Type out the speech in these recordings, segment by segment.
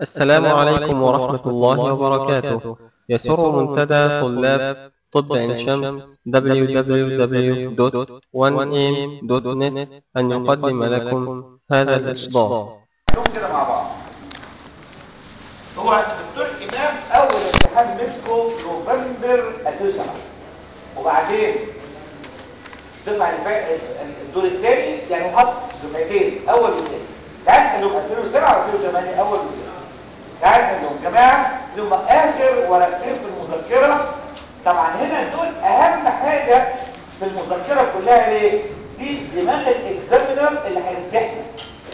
السلام عليكم ورحمة الله وبركاته يسر منتدى طلاب طب عين شمس www.1am.net أن يقدم لكم هذا الإصدار نقوم كده مع بعض هو الدكتور امام اول امتحان مسكه نوفمبر 2007 وبعدين الدفعه اللي فاتت الدور الثاني يعني محط دفعتين اول وثاني تعال خليهم 2007 و2008 اول وثاني تعال خليهم جماعه اللي هم اخر ورقتين في المذكره طبعا هنا دول اهم حاجه في المذكره كلها ليه دي دماغ الاكزامينر اللي هيمتحنك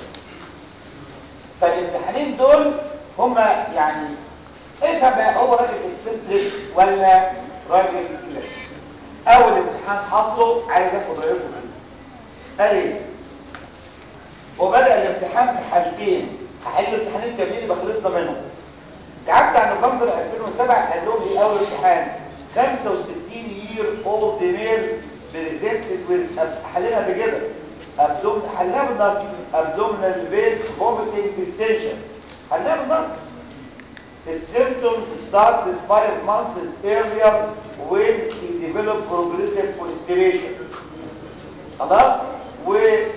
فالامتحانين دول هما يعني افهم بقى هو راجل اكسنتريك ولا راجل كلاسيك اول امتحان حاطه عايز اخد رايكم فيه قال ايه وبدا الامتحان بحالتين هحل امتحانين كاملين يبقى خلصنا منهم تعبت عن نوفمبر 2007 قال لهم دي اول امتحان 65 year old male presented with حلينا بكده abdomen حلناها بالنص abdominal vein vomiting distension حلناها بالنص The symptoms started five months earlier when he developed progressive constipation. خلاص؟ و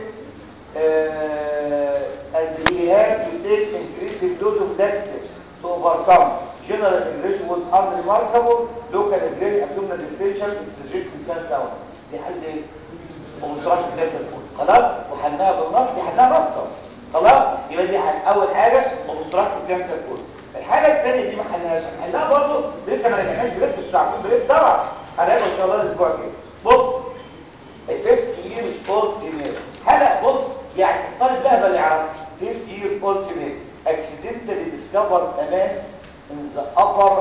uh, and he had to take increased dose of laxatives to overcome. General exertion was unremarkable. Local exertion, abdominal distension, exertion sound sounds. دي حل ايه؟ ومستراحة كانسر خلاص وحلناها بالنص دي حلناها نصا خلاص يبقى دي حل. اول حاجه ومستراحة الكانسر كله الحاجه الثانيه دي ما حلناهاش هنحلها برضه لسه ما رجعناش بريسك مش عارفين بريسك طبعا هنراجع ان شاء الله الاسبوع الجاي بص الفيفث يير اولد فيميل حلقه بص يعني الطالب لهبه اللي يعرف فيفث يير اولد فيميل accidentally discovered a mass in the upper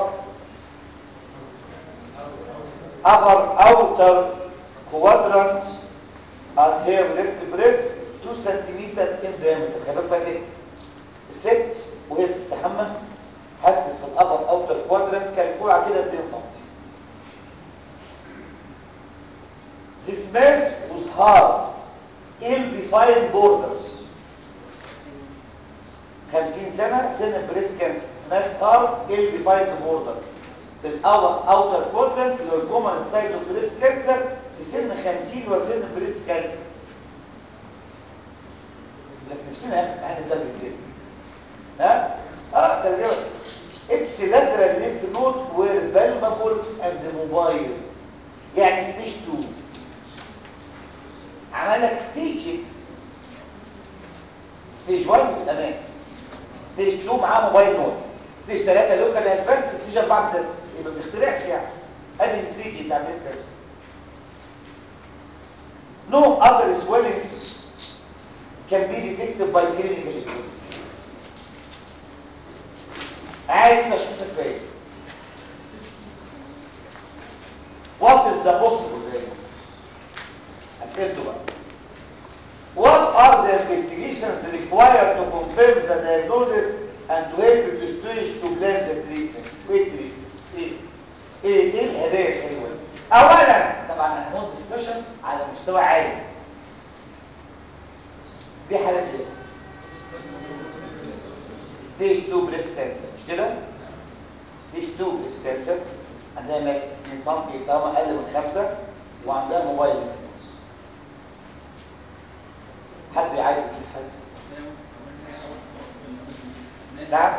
upper outer quadrant of her left breast 2 cm in diameter خلي بالك ايه الست وهي بتستحمى حست في الابر اوتر كوادرنت كان كوع كده 2 سم This mass was hard ill-defined borders 50 سنة سن بريست كانسر ماس هارد ill-defined border في الأور اوتر كوادرنت اللي هو الكومن سايت اوف بريست كانسر في سن 50 وسن بريست كانسر لكن نفسنا يا اخي تعالى ده كده ها اه ترجمه ابسيلاترال لينف نود وير فالمابل اند موبايل يعني ستيج 2 عمل لك ستيج ستيج 1 الاماس ستيج 2 معاه موبايل نود ستيج 3 لوكال ادفانس ستيج 4 بس يبقى ما بتخترعش يعني ادي الستيج بتاع بريست No other swellings can be detected by clinical examination. عادي تشخيص الفايد what is the possible diagnosis اسئلته بقى what are the investigations required to confirm the diagnosis and to help the stage to plan the treatment ايه treatment ايه ايه ايه الهدايا الحلوه دي اولا طبعا هنقول ديسكشن على مستوى عالي دي حالات ايه ستيج 2 بريست كانسر مش كده ستيج 2 بريست كانسر عندها ماس من سم طالما اقل من خمسة وعندها موبايل في النص حد عايز يضيف حاجه نعم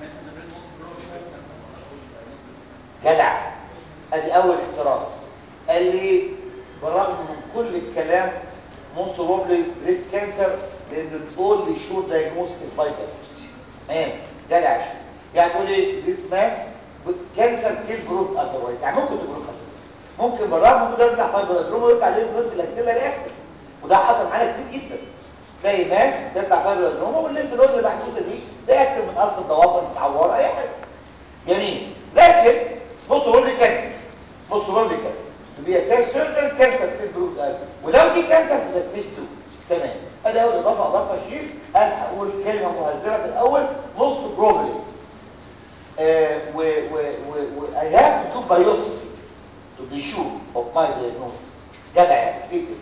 جدع ادي اول احتراس قال لي بالرغم من كل الكلام موست بروبلي بريست كانسر لان الاونلي شور دايجنوز از بايبس تمام جدع يعني تقول ايه ذيس ماس كانسر كيل جروث اذروايز يعني ممكن تجروث اذروايز ممكن بالرغم من ده يطلع فايبرودروم ويطلع ليه جروث في الاكسيلا رياكتيف وده حصل معانا كتير جدا تلاقي ماس تطلع فايبرودروم والليمف نود اللي محطوطه دي رياكتيف من اصل الضوافر متعوره اي حاجه جميل لكن بصوا بقول لي كانسر بصوا بقول لي كانسر تبقى سيرش سيرجن كانسر كيل جروث اذروايز ولو دي كانسر تبقى ستيج 2 تمام ادي اول اضافه اضافه شيء انا هقول كلمه مهذبه في الاول نص بروبلي آه و و و و I have to do biopsy to be sure of my diagnosis جدع يعني ايه كده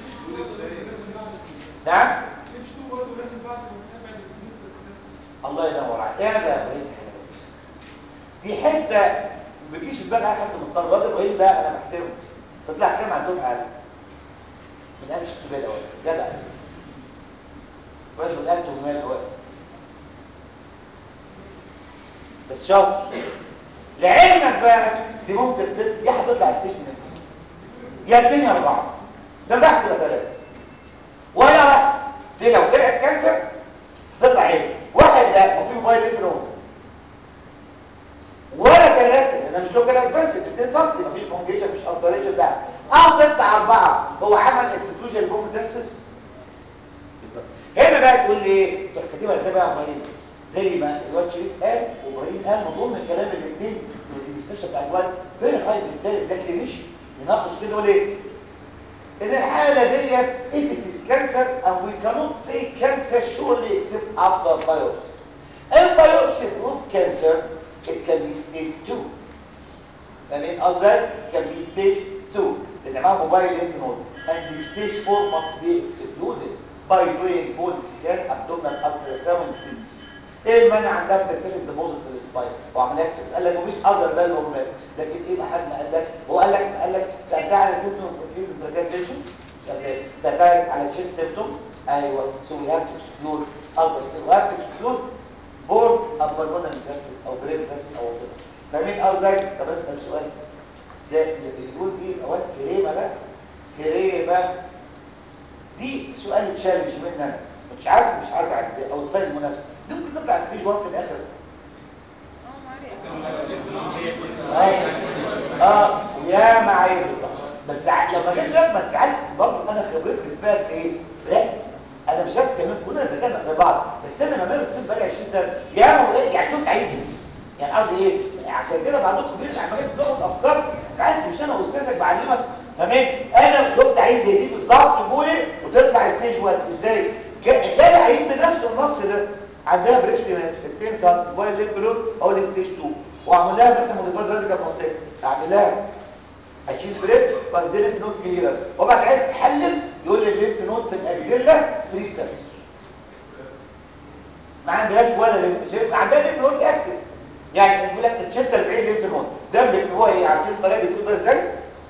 نعم الله ينور عليك يا ده ابراهيم دي حته ما بتجيش في دماغ اي حد من الطلبه ده ابراهيم ده انا محترمه تطلع كام عندهم اقل من 1600 الاوائل جدع كويس من 1800 الاوائل بس شوف لعلمك بقى دي ممكن تت- دي هتطلع السجن منها يا اتنين يا اربعه ده بحث ولا ثلاثه ولا واحد دي لو طلعت كانسر تطلع ايه واحد ده ما في موبايل تليفون ولا ثلاثه انا مش لوكال ادفانس 2 سم مفيش كونجيشن مفيش اثريشن ده او تطلع اربعه هو عمل اكسكلوجن بوم ديسس بالظبط هنا بقى تقول لي ايه تروح كاتبها ازاي بقى يا ابراهيم زي ما الواد شريف قال وابراهيم قال من ضمن الكلام الاثنين في الديسكشن بتاع الواد فيري هاي بالتالي ده كلينيشن يناقش كده يقول ايه ان الحاله ديت if it is cancer and we cannot say cancer surely except after biopsy if biopsy prove cancer it can be stage 2 and in other can be stage 2 لان معاه موبايل lymph node and the stage 4 must be excluded by doing bone scan abdominal ultrasound freeze ايه المانع عندها بتستخدم ديبوزيت في السباين وعملها اكسس قال لك مفيش اذر ده الهرمونات لكن ايه ما حد ما قال لك هو قال لك قال لك سالتها على سيمتوم كونفيوز درجات تنشن سالتها على تشيست سيمتوم ايوه سو وي هاف تو اكسكلود اذر سو وي هاف تو اكسكلود بورد ابرمونال جاسس او برين جاسس او كده فاهمين ازاي طب اسال سؤال ده اللي بيقول دي الاوقات كريمه بقى كريمه دي سؤال تشالنج مني انا مش عارف مش عايز اعدي او سايد المنافسه دي ممكن تطلع ستيج 1 في الاخر اه اه يا معايا بالظبط ما تزعل لما جيت لك ما تزعلش برضه انا خبرتي بالنسبه لك في ايه؟ ركز انا مش عايز كمان كلنا ذكانا زي بعض بس انا بمارس الطب بقالي 20 سنه يا ما ايه يعني شفت عايز ايه؟ يعني قصدي ايه؟ عشان كده بعضكم بيرجع لما جيت باخد افكار ما تزعلش مش انا استاذك بعلمك تمام انا شفت عايز زي دي بالظبط تقولي وتطلع ستيج 1 ازاي؟ جاب عيب بنفس النص ده عندها بريست ماس 2 سم موبايل ليمف نود او ستيج 2 واعمل لها مثلا موديفايد راديكال ماستيك اعمل لها اشيل بريست واكزيلا في نود كليرنس وبعد كده تحلل يقول لي الليمف نود في الاكزيلا فري كانسر ما عندهاش ولا ليمف عندها ليمف نود اكتف يعني يقول لك تشد 40 ليمف نود ده اللي هو ايه عارفين الطريقه بتكون بقى ازاي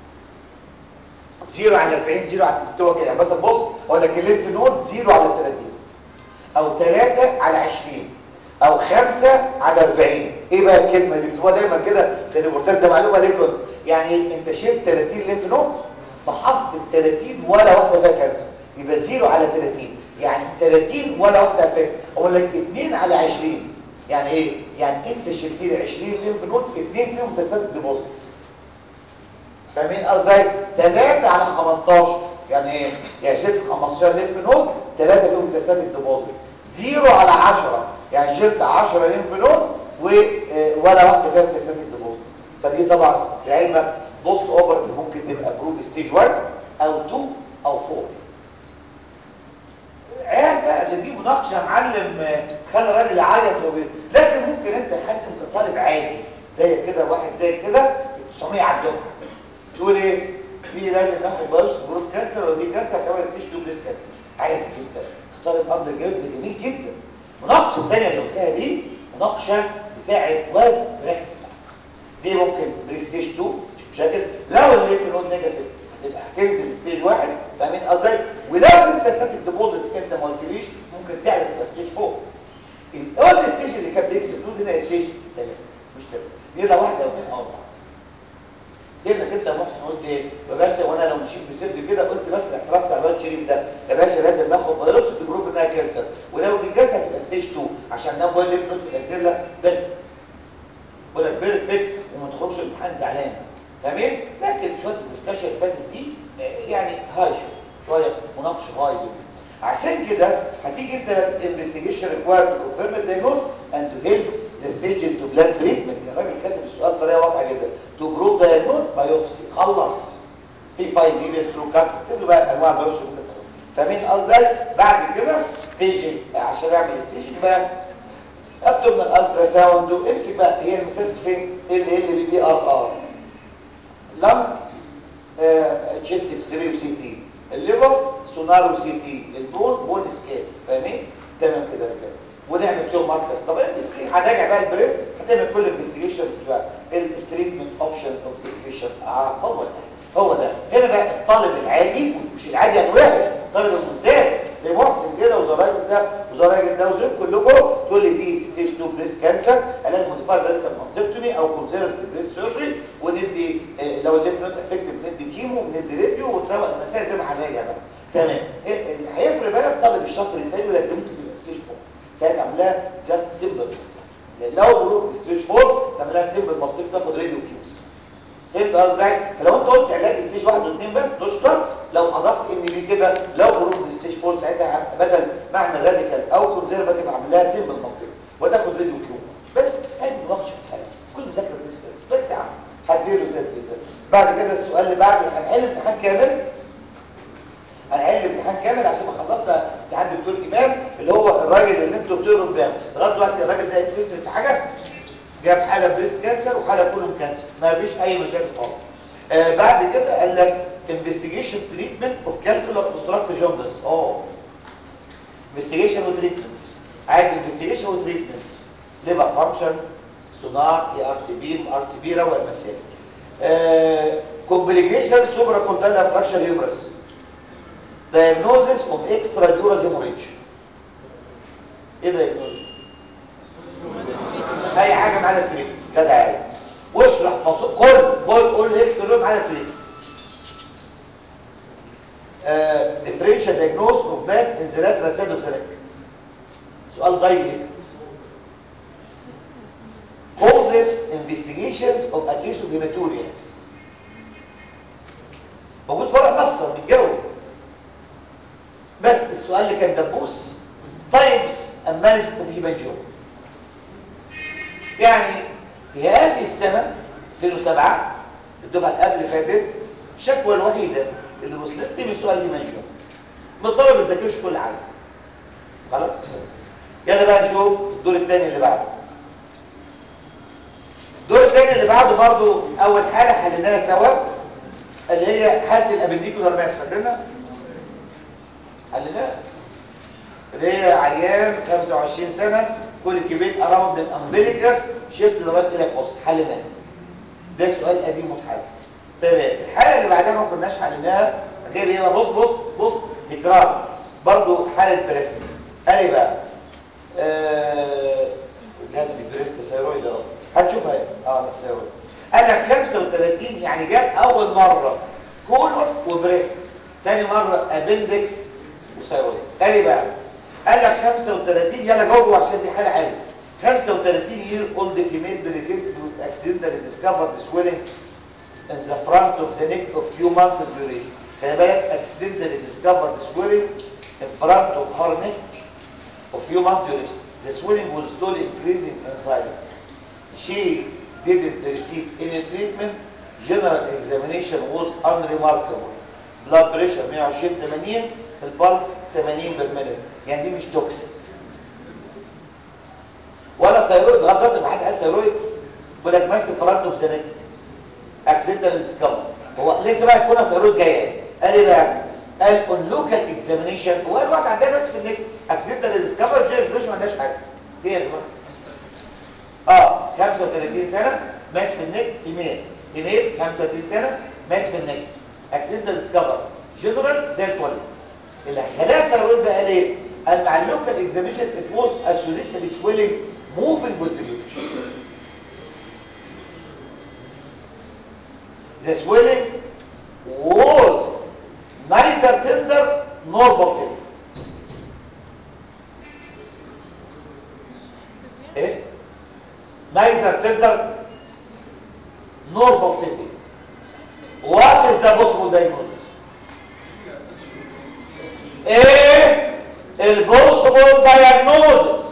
زيرو على 40 زيرو على هو كده بس بص اقول لك الليمف نود زيرو على 30 او 3 على 20 او 5 على 40 ايه بقى الكلمه اللي بتقولها دايما كده في الريبورتات ده معلومه ليكم يعني انت شلت 30 ليمف نود فحصت ال 30 ولا واحده فيها كانسر يبقى زيرو على 30 يعني 30 ولا واحده فيها اقول لك 2 على 20 يعني ايه يعني انت شلت لي 20 ليمف نود اثنين فيهم تستات ديبوزيتس فاهمين قصدي 3 على 15 يعني ايه يعني شلت 15 ليمف نود 3 فيهم تستات الديبوزيت 0 على 10 يعني شلت 10 ليمف نود و آه، ولا واحده فيهم تستات الديبوزيت فدي طبعا لعلمك بوست اوبرت ممكن تبقى بروف ستيج 1 او 2 او 4 عيال بقى ده دي مناقشه يا معلم آه، تخلي الراجل يعيط وبي... لكن ممكن انت حاسس انت طالب عادي زي كده واحد زي كده 900 على الدفعه تقول ايه في لازم ناخد بايوس جروب كانسر ودي كانسر كمان ستيج 2 بريست كانسر عادي جدا طالب امر جلد جميل جدا المناقشه الثانيه اللي قلتها دي مناقشه بتاعت واد براكتس دي ممكن بريستيج 2 مش مشاكل لو الليمف نود نيجاتيف هتبقى هتنزل ستيج 1 فاهمين قصدي ولو انت ساكت ديبوزيتس انت ما قلتليش ممكن تعلى تبقى ستيج 4 الاول ستيج اللي كان بيكسبلود هنا ستيج 3 مش 3 دي لا واحده او اثنين او اربعه سيبنا كده محسن قلت ايه يا باشا وانا لو مشيت بسد كده قلت بس الاحتراف بتاع الواد شريف ده يا باشا لازم ناخد بايوبسي تجرب انها كانسر ولو دي كانسر تبقى ستيج 2 عشان نبوي الليمف نود في الاكزيلا بيرفكت بقول لك بيرفكت وما تخرجش الامتحان زعلان فاهمين لكن شويه الدسكشن اللي فاتت دي آه، يعني هاي شويه شويه مناقشه هاي جدا عشان كده هتيجي انت انفستيجيشن ريكوايرد تو كونفيرم الدايجنوز اند تو هيلب ذا ستيج تو بلان تريتمنت الراجل كاتب السؤال بطريقه واضحه جدا تو بروف دايجنوز بايوبسي خلص في فايل جديد ثرو كات تكتب بقى انواع البايوبسي ممكن تاخدها فاهمين قصدي بعد كده ستيجنج عشان اعمل ستيجنج بقى اكتب من الالترا ساوند وامسك بقى هي المساس فين ال ال بي بي ار ار لم تشيست اكس راي وسي تي الليفر سونار وسي تي البون بون سكان فاهمين تمام كده يا رجاله ونعمل جو ماركرز طب الانفستيجيشن هنراجع بقى البريست هتعمل كل انفستيجيشن بقى التريتمنت اوبشن اوف سسبشن اه هو ده هو ده هنا بقى الطالب العادي مش العادي يعني واحد الطالب الممتاز زي محسن كده وزراير ده وزراير ده وزي كلكم تقول لي دي ستيج 2 بريست كانسر الاقي موديفايد راديكال ماستكتومي او كونزرفتيف بريست سيرجري وندي آه، لو الليف نوت افكتيف ندي كيمو وندي راديو وتروق المسائل زي ما هنراجع بقى تمام إيه اللي هيفرق بقى الطالب الشاطر التاني ولا ممكن تبقى ستيج 4 ساعتها عاملاها جاست سيمبل لو بروح ستيج 4 تعملها سيمبل ماستكتومي تاخد راديو كيمو فهمت قصدي فلو انت قلت علاج ستيج 1 و2 بس تشكر لو اضفت ان دي كده لو خروج من ستيج 4 ساعتها بدل ما اعمل راديكال او كونزرفاتيف اعمل لها سيمبل ماستر وتاخد فيديو كيو بس ادي مناقشه في الحاله كل مذاكره بالنسبه بس يا عم هديله لذيذ جدا بعد كده السؤال اللي بعده هنحل امتحان كامل هنحل امتحان كامل عشان ما خلصنا امتحان دكتور امام اللي هو الراجل اللي انتوا بتقروا قدامه لغايه دلوقتي الراجل ده اكسبت في حاجه جاب حاله بريست كانسر وحاله كولون كانسر ما فيش اي مشاكل خالص آه بعد كده قال لك انفستيجيشن تريتمنت اوف كالكولر اوبستراكت جوندس اه انفستيجيشن وتريتمنت عايز انفستيجيشن وتريتمنت ليفر فانكشن سونار اي ار سي بي ار سي بي روى المسائل كومبليكيشن سوبرا كوندالا فراكشر هيومرس diagnosis of extradural hemorrhage ايه diagnosis اي حاجه معانا التريك جدع عادي واشرح مص- كل كل قول اكس اللي معانا التريك differential diagnosis of mass in the lateral side of the neck سؤال دايركت causes investigations of a case of hematuria موجود فرق نصر بيتجاوب بس السؤال اللي كان دبوس types and management of hemangioma يعني في هذه السنة 2007 الدفعة اللي قبل فاتت الشكوى الوحيدة اللي وصلتني من سؤال هيمانجيوم من الطلبة ما بتذاكرش كل حاجة خلاص يلا بقى نشوف الدور الثاني اللي بعده الدور الثاني اللي بعده برضو اول حالة حليناها سوا اللي هي حالة الابنديكولار ماس فاكرينها حليناها اللي هي عيان 25 سنة كل كبير اراوند الامبليكس شفت لغايه الى فصل حليناها ده سؤال قديم واتحل تمام الحاله اللي بعدها ما كناش حليناها غير ايه بقى؟ بص بص بص تكرار برضو حاله بريست قال ايه بقى آه جهاز البريست ثيرويد اهو هتشوفها ايه اه لا ثيرويد قال لك 35 يعني جاب اول مره كولون وبريست ثاني مره ابندكس وثيرويد قال ايه بقى قال لك 35 يلا جاوبوا عشان دي حاله عاليه 35 year old female presented with accidentally discovered swelling in the front of the neck of few months duration خلي بالك accidentally discovered swelling in front of her neck of few months duration the swelling was slowly increasing in size she didn't receive any treatment general examination was unremarkable blood pressure 120 80 البلس 80 بالملي يعني دي مش توكسيك ولا ثيرويد لغايه دلوقتي ما حد قال ثيرويد بيقول لك ماسك فرانتو بزنك اكسيدنتال ديسكفر هو لسه بقى يكون ثيرويد جايه قال ايه بقى قال اون لوكال اكزامينيشن هو الواحد عندها بس في النك اكسيدنتال ديسكفر جاي فيش ما عندهاش حاجه ايه يا جماعه اه 35 سنه ماشي في النك في ميل في ميل 35 سنه ماشي في النك اكسيدنتال ديسكفر جنرال زي الفل اللي خلاها ثيرويد بقى ليه قال مع اللوكال اكزامينيشن ات واز اسوليتد سويلنج موفينج with deviation the swelling was neither tender nor pulsating ايه neither tender nor pulsating what is the possible diagnosis ايه البوسبل دايجنوزس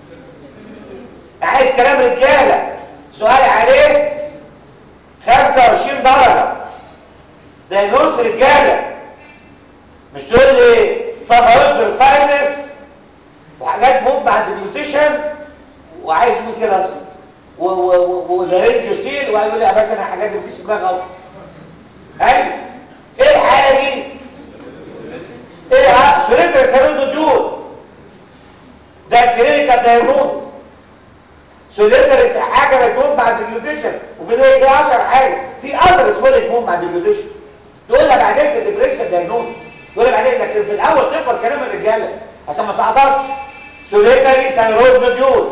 عايز كلام رجاله سؤال عليه 25 درجه دايجنوز رجاله مش تقول لي سبايوتر ساينس وحاجات موت بعد النيوتيشن وعايز يقول كده اصلا ولارنجوسيل وعايز يقول لي يا باشا انا حاجات دي مش دماغي اصلا ايوه ايه الحاله دي ايه ها سوريتر سيرودو دول ده الكلينيكال ديفرنشال دايجنوز سوليترس حاجه بتموت مع الديجلوتيشن وفي ده ايه 10 حاجه في اذر سويل تموت مع الديجلوتيشن تقولها بعدين في الديفرنشال دايجنوز تقولها بعدين لكن في الاول تقرا كلام الرجاله عشان ما صعدكش سوليتري ثايرويد نوديول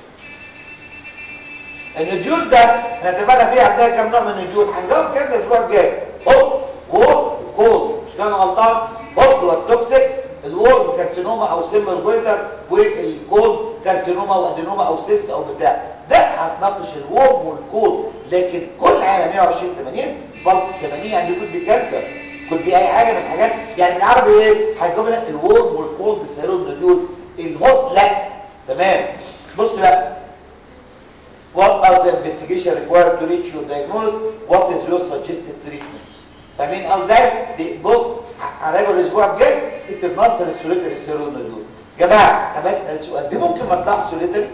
النوديول ده احنا اتفقنا فيه عندنا كام نوع من النوديول هنجاوب كام الاسبوع الجاي هوب وور كود مش كان غلطان هوب والتوكسيك الورم كارسينوما او سيمر جويتر والكود كارسينوما وادينوما او سيست او بتاع ده هتناقش الورم والكود لكن كل عيله 120 80 بلس 80 يعني يكون بكانسر كل دي اي حاجه من الحاجات يعني بالعربي ايه هتجيب لك الورم والكود السيرون نوديول الهوت لا تمام بص بقى What are the investigation required to reach your diagnosis? What is your suggested treatment? فاهمين او ده بص هنراجع الاسبوع الجاي اكتب نصر السوليتري سيرون دول جماعه انا بسال سؤال دي ممكن ما تطلعش سوليتري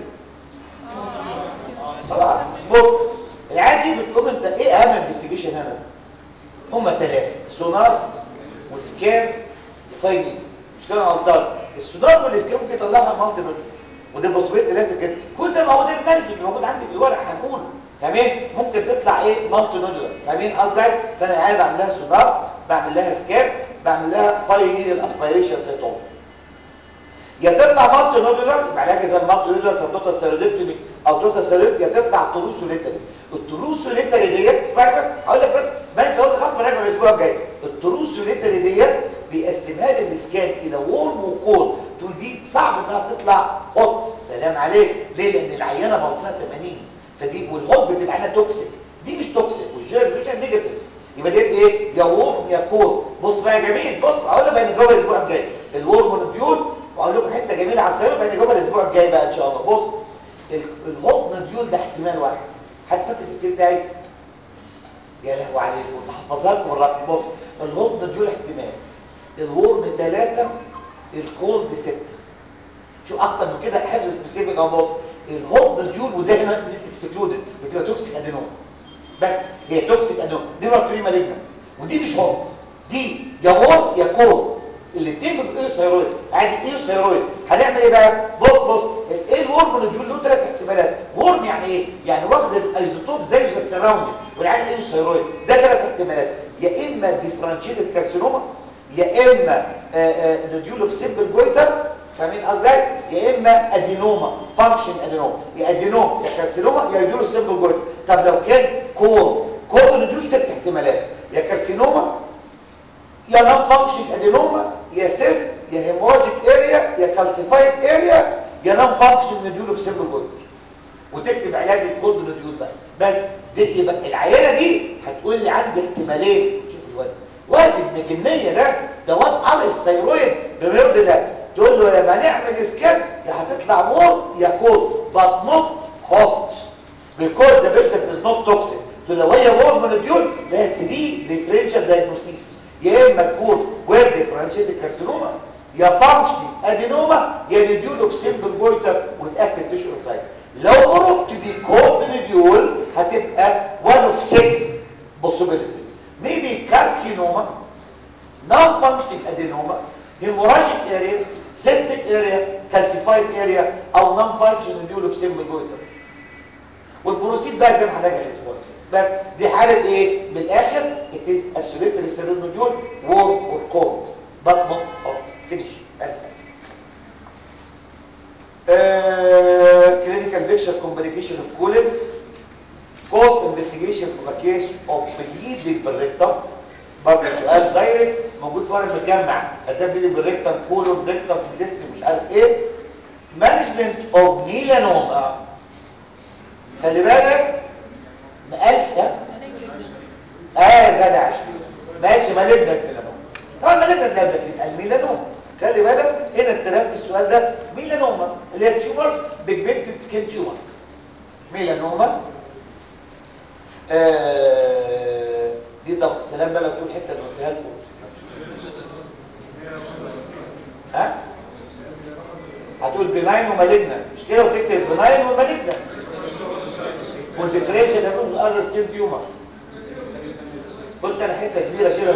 خلاص ممكن العادي بتقوم انت ايه اهم انفستيجيشن هنا هما ثلاثه سونار وسكان وفاينل مش كده غلطان السونار والسكان ممكن يطلعها مالتي نودل وده بصويت لازم كده كل ده موجود المنزل موجود عندي في الورق هنقوله تمام ممكن تطلع ايه مالتي نودولار فاهمين قصدي فانا عايز اعمل لها سونار بعمل لها سكان بعمل لها فاينل اسبيريشن سيتوم يا تطلع مالتي نودولار يبقى علاج زي المالتي نودولار سبتوتا سيرودكتومي او توتا سيرود يا تطلع تروسوليتري التروسوليتري ديت اسمعي بس هقول لك بس ما انت قلت خلاص راجع الاسبوع الجاي التروسوليتري ديت بيقسمها لي الاسكان الى وورم وكول تقول دي صعب انها تطلع هوت سلام عليك ليه لان العينه بلصها 80 فدي والهوت بتبقى هنا توكسيك دي مش توكسيك والجيرفيشن نيجاتيف يبقى ديت ايه يا وورم يا كول بص بقى يا جميل بص اقول لك بقى نجاوب الاسبوع الجاي الورم والديول واقول لكم حته جميله على السياره بقى نجاوبها الاسبوع الجاي بقى ان شاء الله بص الهوت نديول ده احتمال واحد حد فاكر الكتاب بتاعي يا لهوي عليكم حفظها لكم الرقم بص الهوت نديول احتمال الورم ثلاثة الكولد ستة شو اكتر من كده حفظ سبيسيفيك او بص الهوت نديول وده هنا اكسكلودد بتبقى توكسيك ادينوم بس هي توكسيك ادينوم دي مرتبه مالجنا ودي مش هوت دي يا هوت يا كولد الاثنين بيبقوا ايه ثيرويد عادي ايه ثيرويد هنعمل ايه بقى بص بص ايه الورم نديول له ثلاث احتمالات ورم يعني ايه يعني واخد الايزوتوب زي زي السراوندنج والعين ايه ثيرويد ده ثلاث احتمالات يا اما ديفرنشيتد كارسينوما يا اما نديول اوف سيمبل جويتر فاهمين قصدي يا اما ادينوما فانكشن ادينوما يا ادينوما يا كارسينوما يا نديول اوف سيمبل جويتر طب لو كان كور كور نديول ست احتمالات يا كارسينوما يا نون فانكشن ادينوما يا سيست يا هيموراجيك اريا يا كالسيفايد اريا يا نون فانكشن نديول اوف سيمبل جويتر وتكتب علاج الكود نديول بقى بس دي يبقى العينه دي هتقول لي عندي احتمالين شوف الواد واد ابن جنيه ده ده واد قرص الثيرويد بمرض ده تقول له لما نعمل سكان يا هتطلع وور يا كود but not hot because the patient is not toxic تقول لو هي وور من الديول ده سي ديفرنشال دايجنوسيس يا اما تكون وير ديفرنشيتد كارسينوما يا فانكشني ادينوما يا نديول اوف سيمبل جويتر وذ اكتيف تيشو انسايد لو عرفت دي كود نديول هتبقى one of six possibilities maybe carcinoma non-functioning adenoma hemorrhagic area cystic area calcified area او non-functioning nodule of simple goiter والبروسيد بقى زي ما هنراجع الاسبوع بس دي حاله ايه من الاخر it is a solitary cerebral nodule warm or cold but not hot finish uh, clinical picture complication of colitis cause investigation of a case of bleeding بالريكتم برضه سؤال دايركت موجود في ورق متجمع ازاي بليدنج بالريكتم كولون ريكتم انتستين مش عارف ايه مانجمنت اوف ميلانوما خلي بالك ما قالش ها اه يا جدع ما قالش مالجنت ميلانوما طبعا مالجنت لا لكن الميلانوما خلي بالك هنا التراك في السؤال ده ميلانوما اللي هي تيومر بيجمنتد سكين تيومرز ميلانوما آه دي طب السلام بقى لو تقول حته اللي قلتها لكم ها هتقول بناين ومالجنا مش كده وتكتب بناين ومالجنا والديفرنشال هتقول الاذر سكين تيومر قلت انا حته كبيره كده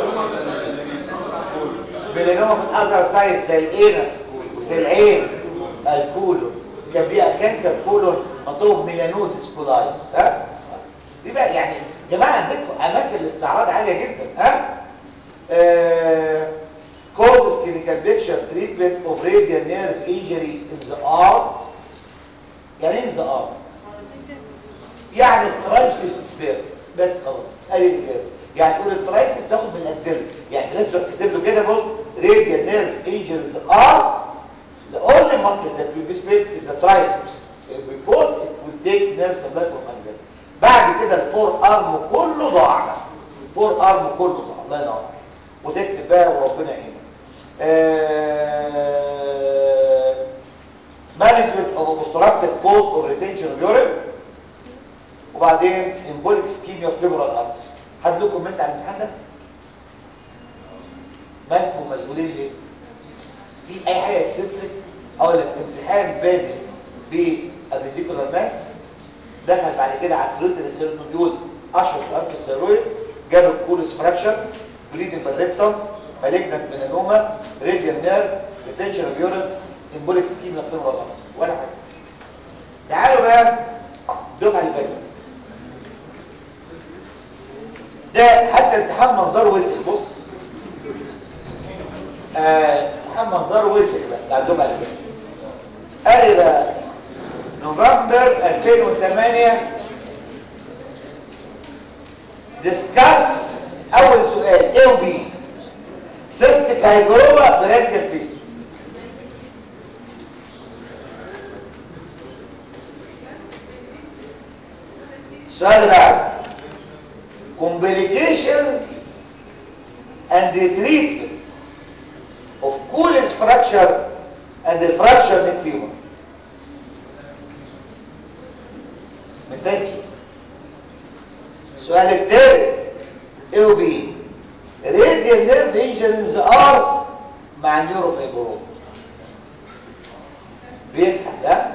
بيلينوما في الاذر سايد زي الانس وزي العين الكولو كان بيها كانسر كولون مطلوب ميلانوزيس كولاي ها دي بقى يعني يا جماعه عندكم اماكن الاستعراض عاليه جدا ها آه causes clinical picture treatment of radial nerve injury in the arm يعني in the arm يعني الترايسيس سبير بس خلاص ادي الكلام يعني تقول الترايسيس بتاخد من الاكزيل يعني لازم تكتب له كده بص radial nerve injuries are the only muscle that will be split is the triceps because it will take nerve supply from axilla بعد كده الفور ارم كله ضاع الفور ارم كله ضاع الله ينور وتكتب بقى وربنا يعينك مانجمنت اوف اوبستراكتيف كوز اور ريتنشن اوف يورين وبعدين امبوليك سكيميا فيبرال ارتري حد له كومنت على الامتحان ده مالكم مشغولين ليه في اي حاجه اكسنتريك اقول لك امتحان بادئ بابيديكولار ماس دخل بعد كده على السيرويد السيرنوديول اشهر في انف السيرويد جاله الكولس فراكشن بليدنج بالريكتم مالجنت ميلانوما راديال نيرف ريتنشن اوف يورين امبوليك سكيميا فيبرال ارتري ولا حاجه تعالوا بقى الدفعه اللي فاتت ده حتى امتحان منظره وسخ بص آه امتحان منظره وسخ بقى بتاع الدفعه اللي فاتت قال لي بقى نوفمبر 2008 ديسكاس اول سؤال ايه وبي سيستيك هيجروما بريكتال فيس السؤال اللي بعده complications and the treatment of Cooley's fracture and the fracture neck femur. متنشي السؤال الثالث ايه وبي radial nerve injuries are مع النيوروفيبروم بيفتح ده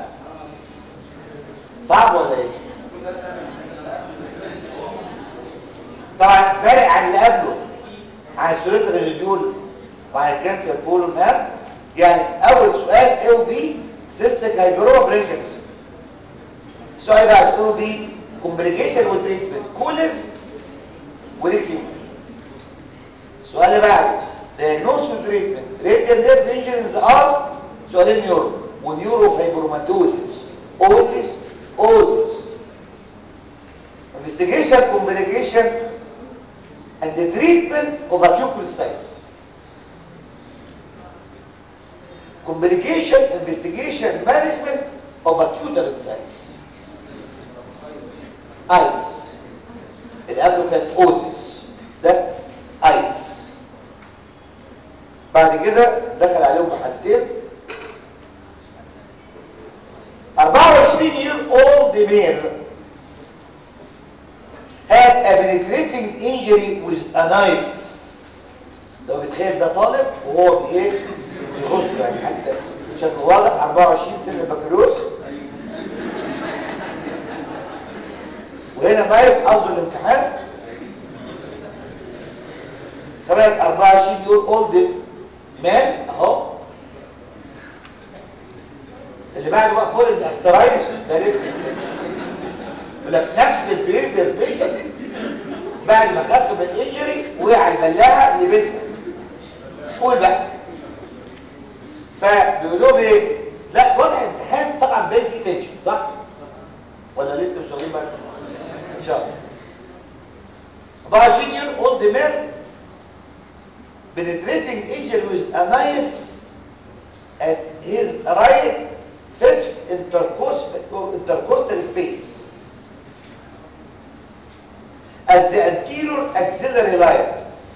صعب ولا ايه؟ طبعا فارق عن اللي قبله عن السوليتر اللي بيقول وعن الكانسر بولون ها يعني اول سؤال ايه وبي سيستيك هايبروما برينكرز السؤال بعد ايه وبي كومبليكيشن وتريتمنت كولز وريكيوم السؤال اللي بعده diagnosis وتريتمنت radial nerve injuries are سؤالين نيورو ونيورو فايبروماتوزيس اوزيس اوزيس investigation complication and the treatment of acute size. Complication, investigation, management of acute size. AIDS. اللي قبله كان اوزيس ده ايدز بعد كده دخل عليهم بحالتين 24 year old male had a penetrating injury with a knife لو بتخيل ده طالب وهو بايه بيغص يعني حتى شكله واضح 24 سنه بكالوريوس وهنا نايف قصده الامتحان كمان 24 يور اولد مان اهو اللي بعده بقى فول استرايدس ده لسه يقول لك نفس البيريبيس بيشن بعد ما خف من الانجري وقع على البلاعه لبسها قول بقى فبيقولوا ايه لا وضع الامتحان طبعا باين فيه تنشن صح ولا لسه مش واخدين بالكم ان شاء الله 24 year old man penetrating injury with a knife at his right fifth intercostal intercostal space at the anterior axillary line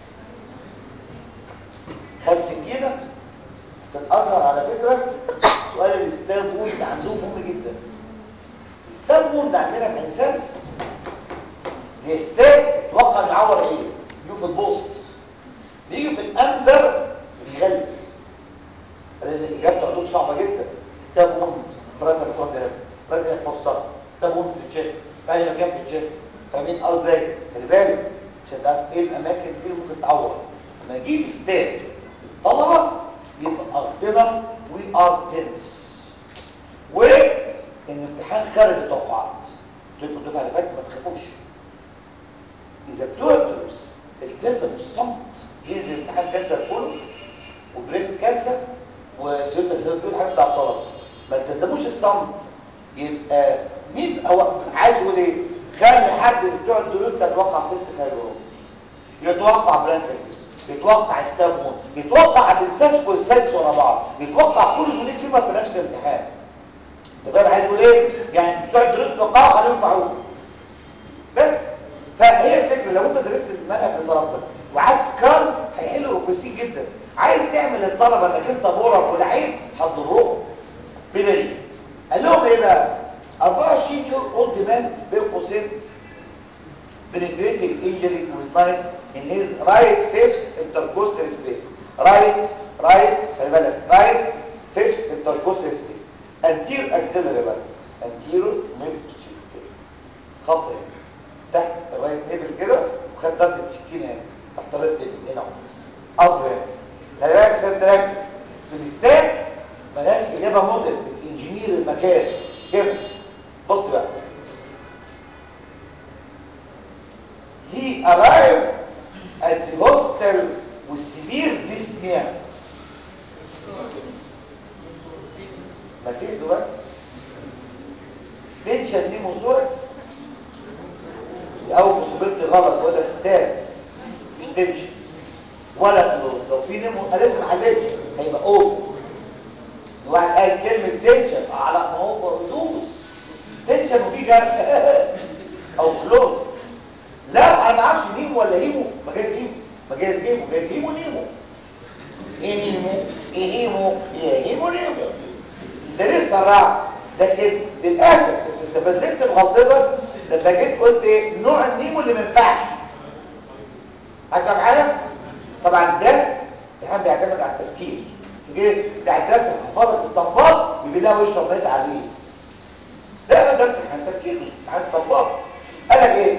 خد سكينة في الأزهر على فكرة سؤال الإسلام وولد عندهم مهم جدا الإسلام وولد عندنا في عين شمس يستاك توقع يعور ايه؟ يجوا في البوست بيجي في الأندر بيغلس لأن إجابته عندهم صعبة جدا إسلام وولد براتر كوندرم براتر فرصة إسلام وولد في الجسم فأي مكان في الجسم فاهمين قصدي خلي بالك عشان تعرف ايه الاماكن دي اللي ممكن تعور لما اجيب ستات طلبه يبقى قصدنا وي ار تنس و ان امتحان خارج التوقعات قلت لكم الدفعه اللي فاتت ما تخافوش اذا بتوع الدروس التزموا الصمت ينزل امتحان كانسر كله وبريست كانسر وسيرتا سيرتا دول حاجات بتاع الطلبه ما التزموش الصمت يبقى مين هو عايز يقول ايه خلي حد من بتوع الدروس يتوقع سيست فايبروم يتوقع برانكل يتوقع استابون يتوقع ادنساتس والستاتس ورا بعض يتوقع كل زونيك فيما في نفس الامتحان انت فاهم عايز يقول ايه يعني بتوع الدروس توقعوا خليهم ينفعوه بس فهي الفكره لو انت درست المنهج لطلبتك وقعدت كارم هيحلوا كويسين جدا عايز تعمل للطلبه انك انت بورك ولعيب هتضرهم بدليل قال لهم ايه بقى 24 يور اولد مان بين قوسين penetrating injury with knife in his right fifth intercostal space right right خلي بالك right fifth intercostal space anterior axillary بقى anterior mid خط هنا تحت الرايت نيبل كده وخد ضربه سكينه هنا تحت الرايت نيبل هنا اهو قصد هنا خلي بالك سنت ركز في الاستاك ملهاش اجابه موديل الانجينير المكان كده بص بقى he arrived at the hospital with severe dyspnea ما تهدوا بس تنشن نيموثوركس او مصيبتي غلط ولا استاذ مش تنشن ولا فلوس لو في نيمو انا لسه ما حلتش هيبقى اوبن واحد قال كلمه تنشن على ما هو زوز تنشن وفي جرح او كلوز لا انا ما اعرفش نيمو ولا هيمو ما جايز هيمو ما جايز هيمو جايز هيمو نيمو ايه نيمو ايه هيمو ايه هيمو نيمو ده لسه راح لكن للاسف انت استفزت الغلطه لما جيت قلت ايه نوع النيمو اللي ما ينفعش هتبقى معايا طبعا ده امتحان بيعتمد على التفكير جيت بتاع الدرس حفظت استنباط يبقى وش ربنا عليه ده ده امتحان تفكير مش امتحان استنباط قال لك ايه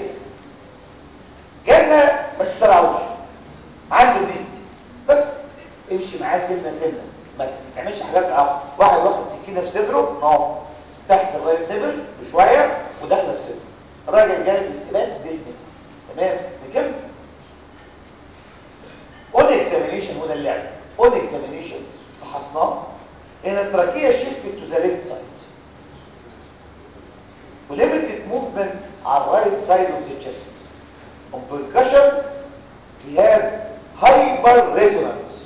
جنة ما تسرعوش عنده ديسني بس امشي معاه سنه سنه ما تعملش حاجات عقل واحد واخد سكينه في صدره اهو تحت الرايت نبل بشويه وداخله في صدره الراجل جاي باستقبال ديسني تمام نكمل اون اكزامينيشن وده اللعب اون اكزامينيشن فحصناه ان التراكيه شيفت تو ذا ليفت سايد وليميتد موفمنت على الرايت سايد اوف ذا تشيست On percussion, we have hyper resonance.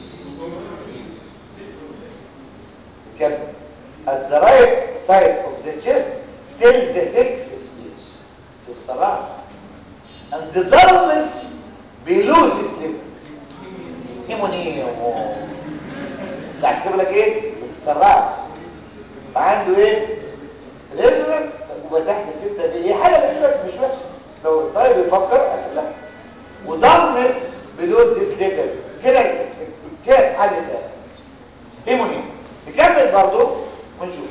Okay. At the right side of the chest, till the sixth spheres. To surround. And the dullness below this level. هيمونية ده عشان كده لك ايه؟ بتسرعش عنده ايه؟ ريزونانس وتحت ستة دي هي حاجة لك مش وحشة لو الطالب يفكر اكيد لا وضمنس بلوز ذيس ليفل كده كده حل ده هيموني نكمل برضه ونشوف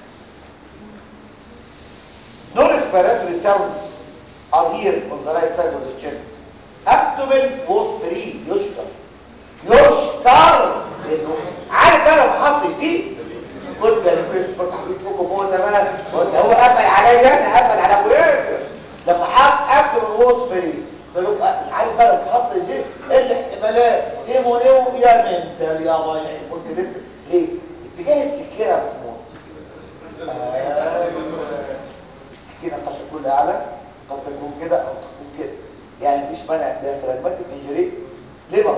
no respiratory sounds are here on the right side of the chest abdomen was free يشكر يشكر عارف انا ما حطش دي قلت يا بس فتح بيت فوق فوق تمام قلت هو قفل عليا انا قفل على ابويا لما حط قبل الوصف فري فيبقى عارف بقى لما حط دي ايه الاحتمالات هيمو نيو يا منتال يا ضايع كنت لسه ليه اتجاه السكينه بتموت آه. السكينه قد تكون اعلى قد تكون كده او تكون كده يعني مفيش مانع ده فراجماتيك انجري ليه بقى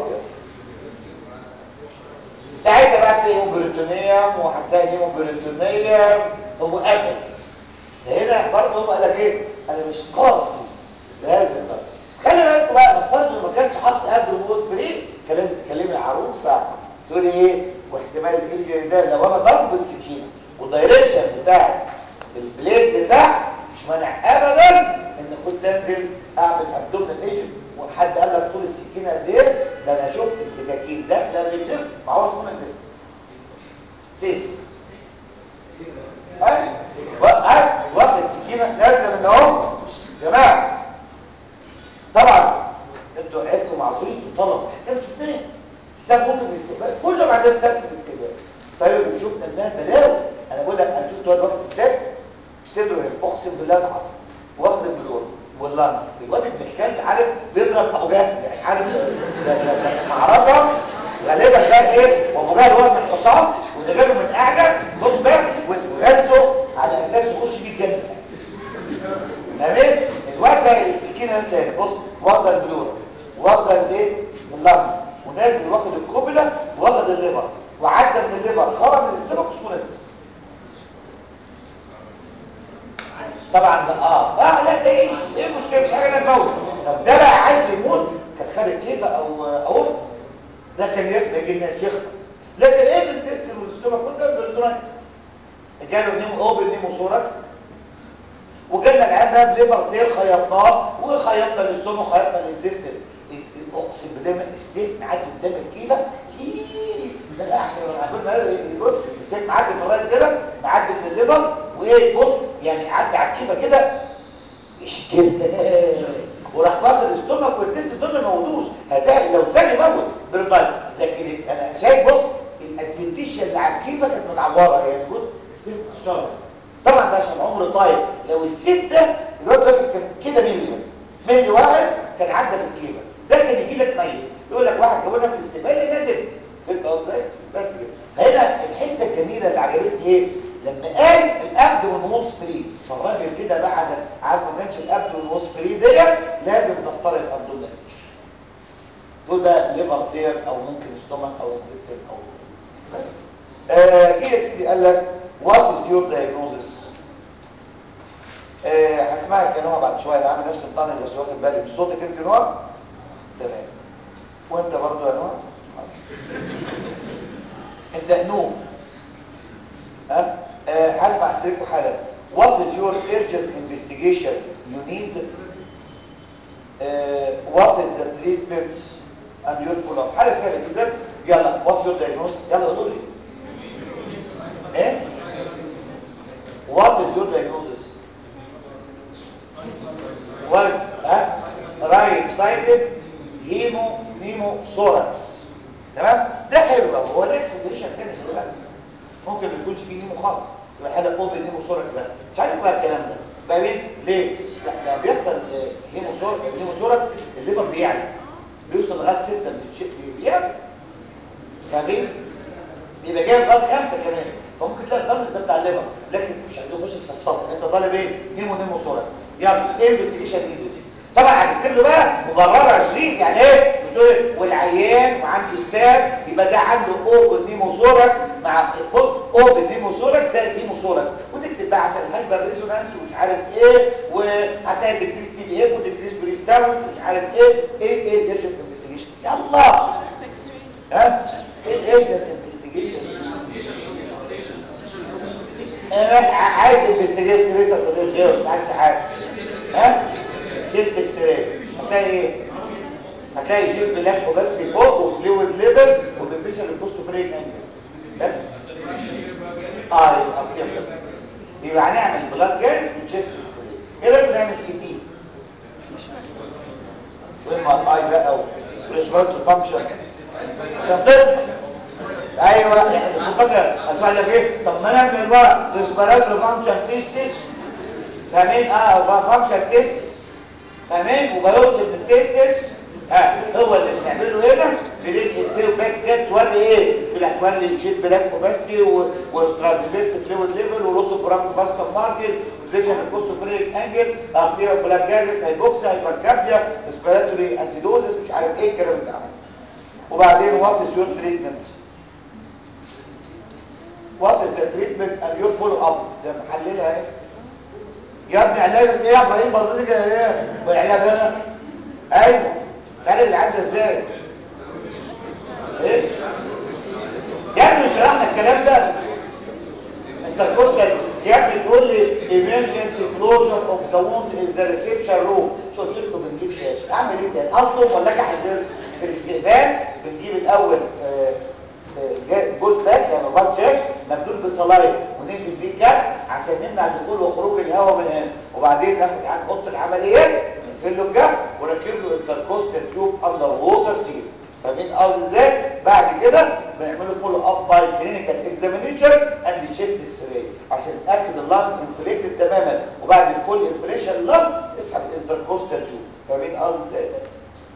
ساعتها بقى تلاقي هيموبريتونيوم وهتلاقي هيموبريتونيوم هو قفل هنا برضه هو قال لك ايه انا مش قاسي لهذا الضرب بس خلي بالك بقى نفترض انه ما كانش حاطط قبل الموس فري كان لازم تكلمي عروسه تقولي ايه واحتمال الانجري ده لو انا ضرب بالسكينه والدايركشن بتاع البليد بتاع مش مانع ابدا ان كنت انزل اعمل ابدومينال ايجنت وحد قال لك طول السكينه قد ايه ده انا شفت السكاكين ده ده من الجسم ما هو اسمه الجسم سيف اي واخد سكينه نازله من اهو يا جماعه طبعا انتوا عيبكم معذورين انتوا طلب احنا شفناه استاذ ممكن الاستقبال كله ما عندنا استاذ في الاستقبال طيب وشفنا انها بلاوي انا بقول لك انا شفت واد واخد استاذ بالله ده حصل واخد البلور واللان الواد ابن حكام عارف بيضرب ابو جهل يعني عارف ده- ده- ده معركه غالبا بقى ايه وابو جهل هو من الحصان وده جاله من اعلى خد بالك وغزه على اساس يخش بيه الجنه تمام الواد ده السكينه ده تاني بص واخده البلور واخده الايه اللحم ونازل واخد الكوبله واخد الليفر وعدى من الليفر خرج من الاستمك وصولت طبعا بقى اه اه لا ده ايه ايه المشكله مش حاجه انا تموت طب ده بقى عايز يموت كان خارج ايه بقى او او ده كان يبقى جنات يخلص لكن ايه الانتستين والاستومك كل ده بالدرايتس جاله نيمو اوبن نيمو سوراكس وجالنا العيان بقى بليبر تير خيطناه وخيطنا الاستومك وخيطنا الانتستين اقسم بالله ما السيف معدي قدام الكيله ده بقى عشان عملنا بص السيف معدي من الرايت كده معدي من الليبر وايه بص يعني عدى على الكيبه كده مش كده وراح واخد الاستومك والتست دول ما موتوش هتلاقي لو ثاني موت بالبلد لكن انا شايف بص الادفنتيشن اللي على الكيبه كانت متعوره يعني بص السيف اشتغل طبعا ده عشان عمره طاير لو السيف ده الواد ده كان كده ملي بس ملي واحد كان عدى في الكيبه ده كان يجي لك ميت يقول لك واحد جابونا في الاستقبال ندم فهمت قصدي بس كده هنا الحته الجميله اللي عجبتني ايه لما قال الابد والنص فري فالراجل كده بعد عارف ما كانش الابد والنص فري ديت لازم تختار الابدومين دول بقى ليفر تير او ممكن ستومك او انتستين او بس آه ايه يا سيدي قال لك وات از يور دايجنوزس هسمعك يا نوع بعد شويه انا عامل نفسي مطنش بس واخد بالي من صوتك انت نوع تمام وانت برضو يا نوع انت نوم ها أه هسمع سيركو حالا what is your urgent investigation you need uh, what is the treatment and your follow-up حاجه سهله جدا يلا what's your diagnosis يلا قولوا لي ايه what is your diagnosis what ها right sided هيمو نيمو سوركس تمام ده حلو قوي هو الاكس ديليشن تاني خلي بالك ممكن ما يكونش فيه نيمو خالص يبقى حاجه اوبن نيمو سوركس بس مش عارف بقى الكلام ده بقى مين ليه لا لما بيحصل هيمو سوركس نيمو سوركس الليفر بيعلى بيوصل لغايه 6 من الشيء بيعلى فاهمين يبقى جاي لغايه 5 كمان فممكن تلاقي الضغط ده بتاع الليفر لكن مش عايز يخش في تفصيل انت طالب ايه نيمو نيمو سوركس يلا ايه انفستيجيشن ايده دي طبعا هتكتب له بقى مبرره 20 يعني ايه بتقول والعيان وعنده ستاب يبقى ده عنده اوبن نيموثوركس مع بص اوبن نيموثوركس زائد نيموثوركس وتكتب بقى عشان الهايبر ريزونانس ومش عارف ايه وهتلاقي ديكريس تي بي اف وديكريس بريس ساوند ومش عارف ايه ايه ايه الايرجنت انفستيجيشن يلا ها ايه الايرجنت انفستيجيشن انا عايز انفستيجيشن لسه صديق غيره مش عايز حاجه ها تشيست اكس راي هتلاقي ايه هتلاقي جيب بلاك وبس فوق وفلويد ليفل وبنتشر الكوستوفريك انجل بس اه يبقى كده يبقى هنعمل بلاد جاز وتشيست اكس راي ايه رايك نعمل سي تي وام ار اي بقى وريسبيرتوري فانكشن عشان تصحى ايوه يعني كنت فاكر اسمع لك ايه طب ما نعمل بقى ريسبيرتوري فانكشن تيست فاهمين اه فانكشن تيست فاهمين وبيوصل من التيستس ها هو اللي بنعمله هنا بلين اكسل باك جت توري ايه بتوري الجيت بلاك اوباستي والترانسفيرس فلويد ليفل ولوس برانك فاسكال ماركت فيجن الكوستو بريك انجل ارتيريا بلاك جازس هايبوكسيا هايبركابيا ريسبيراتوري اسيدوزس مش عارف ايه الكلام ده وبعدين وات از يور تريتمنت وات از ذا تريتمنت اند يور فولو اب ده محللها ايه يا ابني علاج ايه يا ابراهيم برضه كده ايه والعلاج هنا ايوه تعالى اللي عدى ازاي ايه يا ابني مش شرحنا الكلام ده انت تخش يا ابني تقول لي emergency closure of the wound in the reception room شو قلت لكم بنجيب شاشه اعمل ايه تاني اطلب ولا اجي احذر في الاستقبال بنجيب الاول آه جولد باك يعني بات شاش مبلول بصلايد ونقفل بيه كاب عشان نمنع دخول وخروج الهواء من هنا وبعدين ناخد عن اوضه العمليات نقفل له الجاب ونركب له انتركوستال تيوب اندر ووتر سيل فاهمين قصدي ازاي بعد كده بنعمله فولو اب باي كلينيكال اكزامينيشن اند تشيست اكس راي عشان ناكد اللنج انفليكتد تماما وبعد الفول انفليشن اللنج اسحب الانتركوستال تيوب فاهمين قصدي ازاي بس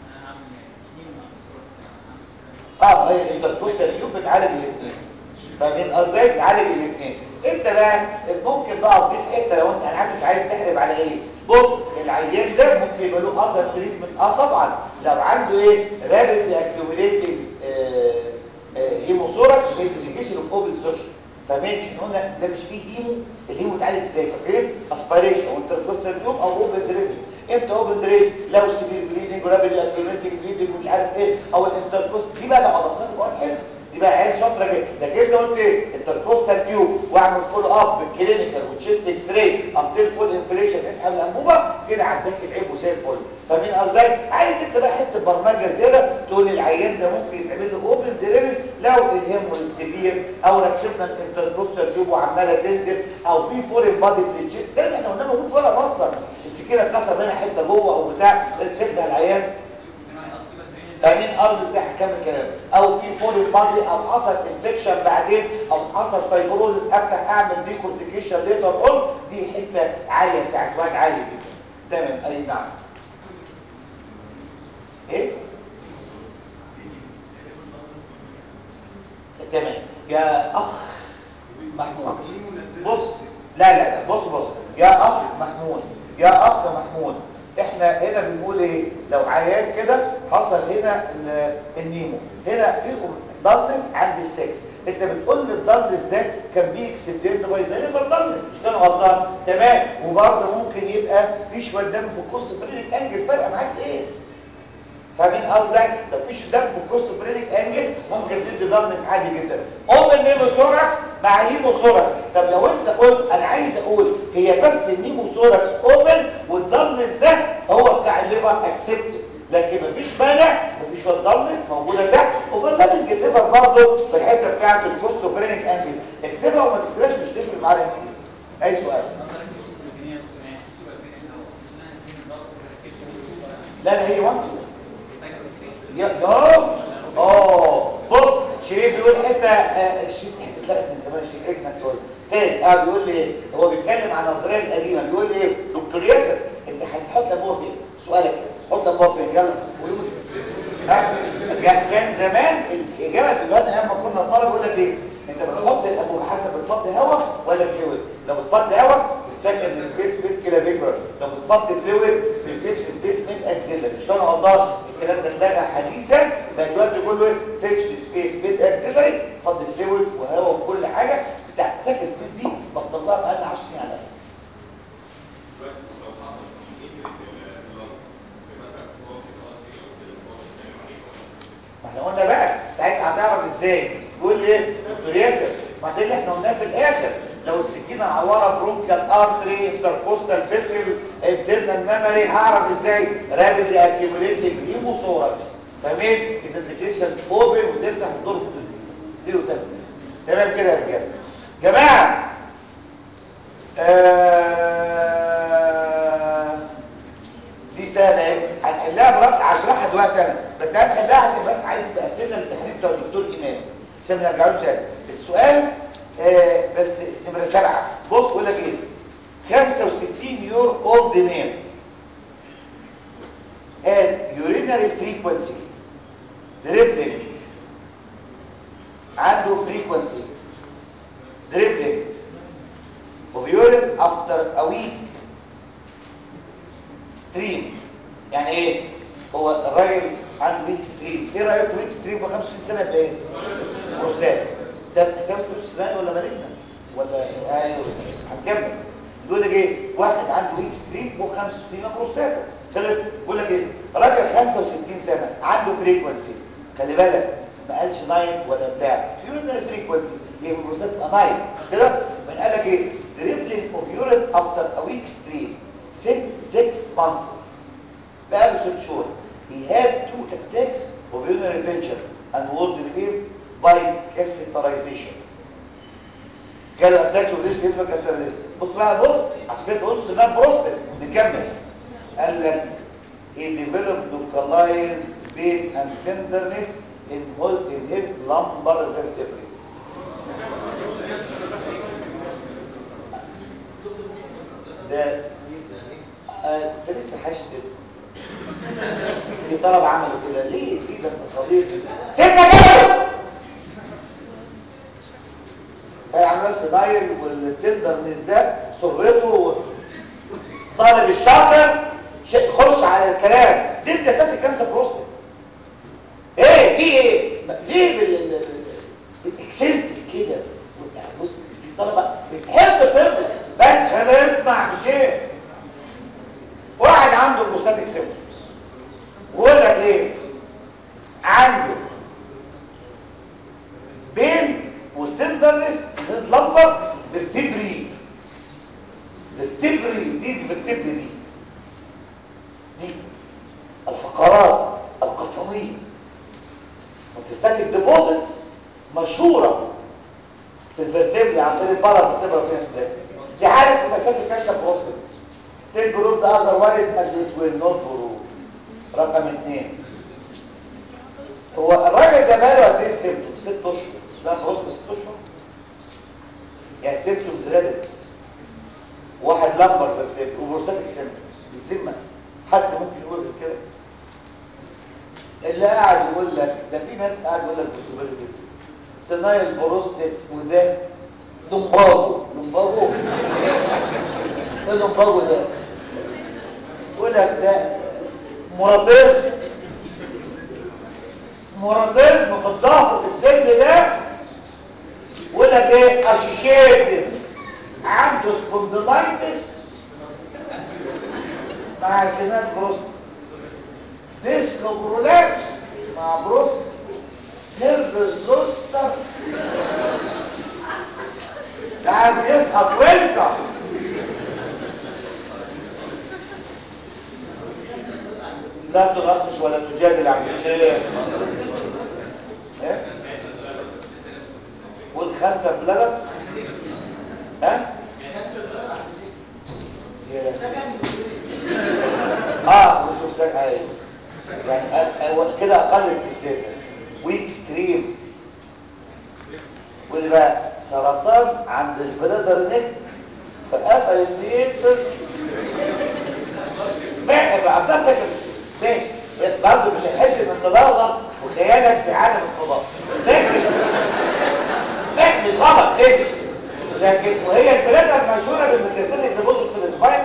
اه هي الانتركوستال تيوب بتعالج الاثنين فاهمين قصدي بتعالج الاثنين انت بقى ممكن بقى تضيف حته لو انت انا عارف انت عايز تحرب على ايه بص العيان ده ممكن يبقى له اثر تريتمنت اه طبعا لو عنده ايه رابيد اكيوميليتنج هيموثوركس انديكيشن اوف اوبن سيرش فماشي قلنا ده مش فيه هيمو الهيمو اتعالج ازاي فاكرين اسبيريشن او انتركوستال تيوب او اوبن دريفنج امتى اوبن دريف لو سيفير بليدنج رابيد اكيوميليتنج بليدنج مش عارف ايه او الانتركوست دي بقى لو اضفنا له حلو دي بقى عيال شاطره جدا لكن انت قلت ايه التركوستال تيوب واعمل فول اب بالكلينيكال وتشيست اكس راي امتل فول انفليشن اسحب الانبوبه كده عداك العيب وزي الفل فمين قصدك عايز انت بقى حته برمجه زياده تقول العيان ده ممكن يتعمل له اوبن درينج لو الهيمو السيفير او ركبنا الانتركوستال تيوب وعماله تنزل او في فورين بادي في التشيست كان احنا قلنا موجود ولا مصدر السكينه اتكسر منها حته جوه او بتاع لازم تفتح العيان فاهمين ارض ازاي هكمل كلام او في فورين بادي او حصل انفكشن بعدين او حصل فايبروزس افتح اعمل دي كورتيكيشن ليتر اون دي حته عاليه بتاعت واد عالي جدا تمام اي نعم ايه تمام يا اخ محمود بص لا لا لا بص بص يا اخ محمود يا اخ محمود احنا هنا بنقول ايه لو عيان كده حصل هنا النيمو هنا في ضلس عند السكس انت بتقول لي الضلس ده كان بيه اكسبتيرد باي زي ما ضلس مش كان غلطان تمام وبرضه ممكن يبقى في شويه دم في الكوست برينك انجل فرق معاك ايه فاهمين قصدك لو فيش دم في الكوست برينك انجل ممكن تدي ضلس عادي جدا اوبن نيموثوركس مع هيموثوركس طب لو انت قلت انا عايز اقول هي بس النيموثوركس اوبن والضلس ده هو بتاع الليفر اكسبتد لكن مفيش مانع مفيش ضلس موجوده تحت وبرلمنج الليفر برضه في الحته بتاعت الكوست برينك انجل اكتبها وما تكتبهاش مش تفرق معانا كتير اي سؤال لا لا هي وانتو يا يا اه بص شريف بيقول حته آه الشريف حته اتلغت من زمان الشريف ابنك تقول تاني اه بيقول لي ايه هو بيتكلم عن النظريه القديمه بيقول لي ايه دكتور ياسر انت هتحط لابوه فين سؤالك حط لابوه فين يلا فلوس ها كان زمان الاجابه في الوقت ايام ما كنا طالب يقول لك ايه انت بتحط الانبوبه حسب بتفضي هواء ولا فلويد لو بتفضي هواء السكند سبيس بيت كده بيكبر لو بتفضي فلويد في الفيكس سبيس بيت اكسيلر مش طبعا والله الكلام ده اتلغى حديثا بقى دلوقتي كله فيكس سبيس بيت اكسيلر فضي فلويد وهواء وكل حاجه بتاعت سكند سبيس دي بطلها بقى 10 سنين على الاقل ما احنا قلنا بقى ساعتها هتعرف ازاي بيقول لي ايه دكتور ياسر ما ده اللي احنا قلناه في الاخر لو السكينه عوره برونكال ارتري انتركوستال فيسل انترنال ميموري هعرف ازاي رابيد اكيوميليتنج هيموثوركس فاهمين اذا انديكيشن اوبن ونفتح الدور دي وتاني تمام كده يا رجاله جماعه آه دي سهله اهي هنحلها براحتي هشرحها دلوقتي انا بس هنحلها عشان بس عايز تقفلنا الامتحانات بتوع الدكتور ايمان عشان ما نرجعوش تاني السؤال آه بس نمره سبعه بص بقول لك ايه 65 يور اولد مان had urinary frequency dribbling عنده frequency dribbling of urine after a week stream يعني ايه هو الراجل عنده ويك ستريم ايه رايك ويك ستريم في 25 سنه بايه بروستات ده حسابه سنان ولا مالجنا ولا ايوه هنكمل بيقول لك ايه واحد عنده ويك ستريم فوق 65 بروستات خلص بيقول لك ايه راجل 65 سنه عنده فريكوانسي خلي بالك ما قالش نايت ولا بتاع يورينري فريكوانسي هي البروستات تبقى نايت مش كده من قال لك ايه دريبلينج اوف يورين افتر ا ويك ستريم since six months بقى له ست شهور he had two attacks of urinary retention and was relieved by catheterization جاله اتاك وليش بيبقى كاثيريزيشن بص بقى بص عشان كده قلت سنان بروستات نكمل قال لك he developed localized pain and tenderness in, whole, in his lumbar vertebrae. ده آه كنت لسه هشتم في طلب عملوا كده ليه ليه ده انت صديقي سيبنا جاي هيعمل بس دايل والتندرنس ده سرته طالب الشاطر ش- خش على الكلام دي بدايات الكانسر بروستات ايه في ايه ليه بال- بال- بالاكسنت كده وانت بص في طلبه بتحب تطلع بس خلينا اسمع مش ايه واحد عنده بروستاتيك سيمبتومز ويقول لك ايه عنده بين وتندرنس لمبر فيرتبري فيرتبري دي فيرتبري دي دي الفقرات القطنيه والتستاتيك ديبوزيتس مشهوره في الفيرتبري عن طريق البارا فيرتبرا فيها دي حاله التستاتيك كانسر بروستات تيل جروب ده اذروايز اند ات ويل نوت جروب رقم اثنين هو الراجل ده بقاله قد ايه سيمتوم ست اشهر اسمها بروست ست اشهر يعني سيمتومز ريبت واحد لمبر فيرتبري وبروستاتيك سيمتومز بالذمه حد ممكن يقول لك كده اللي قاعد يقول لك ده في ناس قاعد يقول لك بوسيبيليتيز سينايل بروستات وده لومبارو لومبارو ايه لومبارو ده يقول لك ده مراتيزم مراتيزم في الظهر في السن ده يقول لك ايه اشيشيتد عنده سبوندلايتس مع سنان بروست ديسكو برولابس مع بروست نيرفس زوستر عايز يسقط ويلكم لا تناقش ولا تجادل عن الشيء ايه والخمسه بلبن ها يا اه وشوف سك اي يعني أ- أ- كده اقل استفزازا ويك ستريم واللي بقى سرطان عند البلادر نيك فقفل النيتس ما بعدها سكن ماشي برضه مش هنحس ان التضارب وخيانه في عالم الفضاء لكن لا مش غلط ليش لكن وهي البلاد المشهوره بالمكاسات اللي بتبص في الاسبايك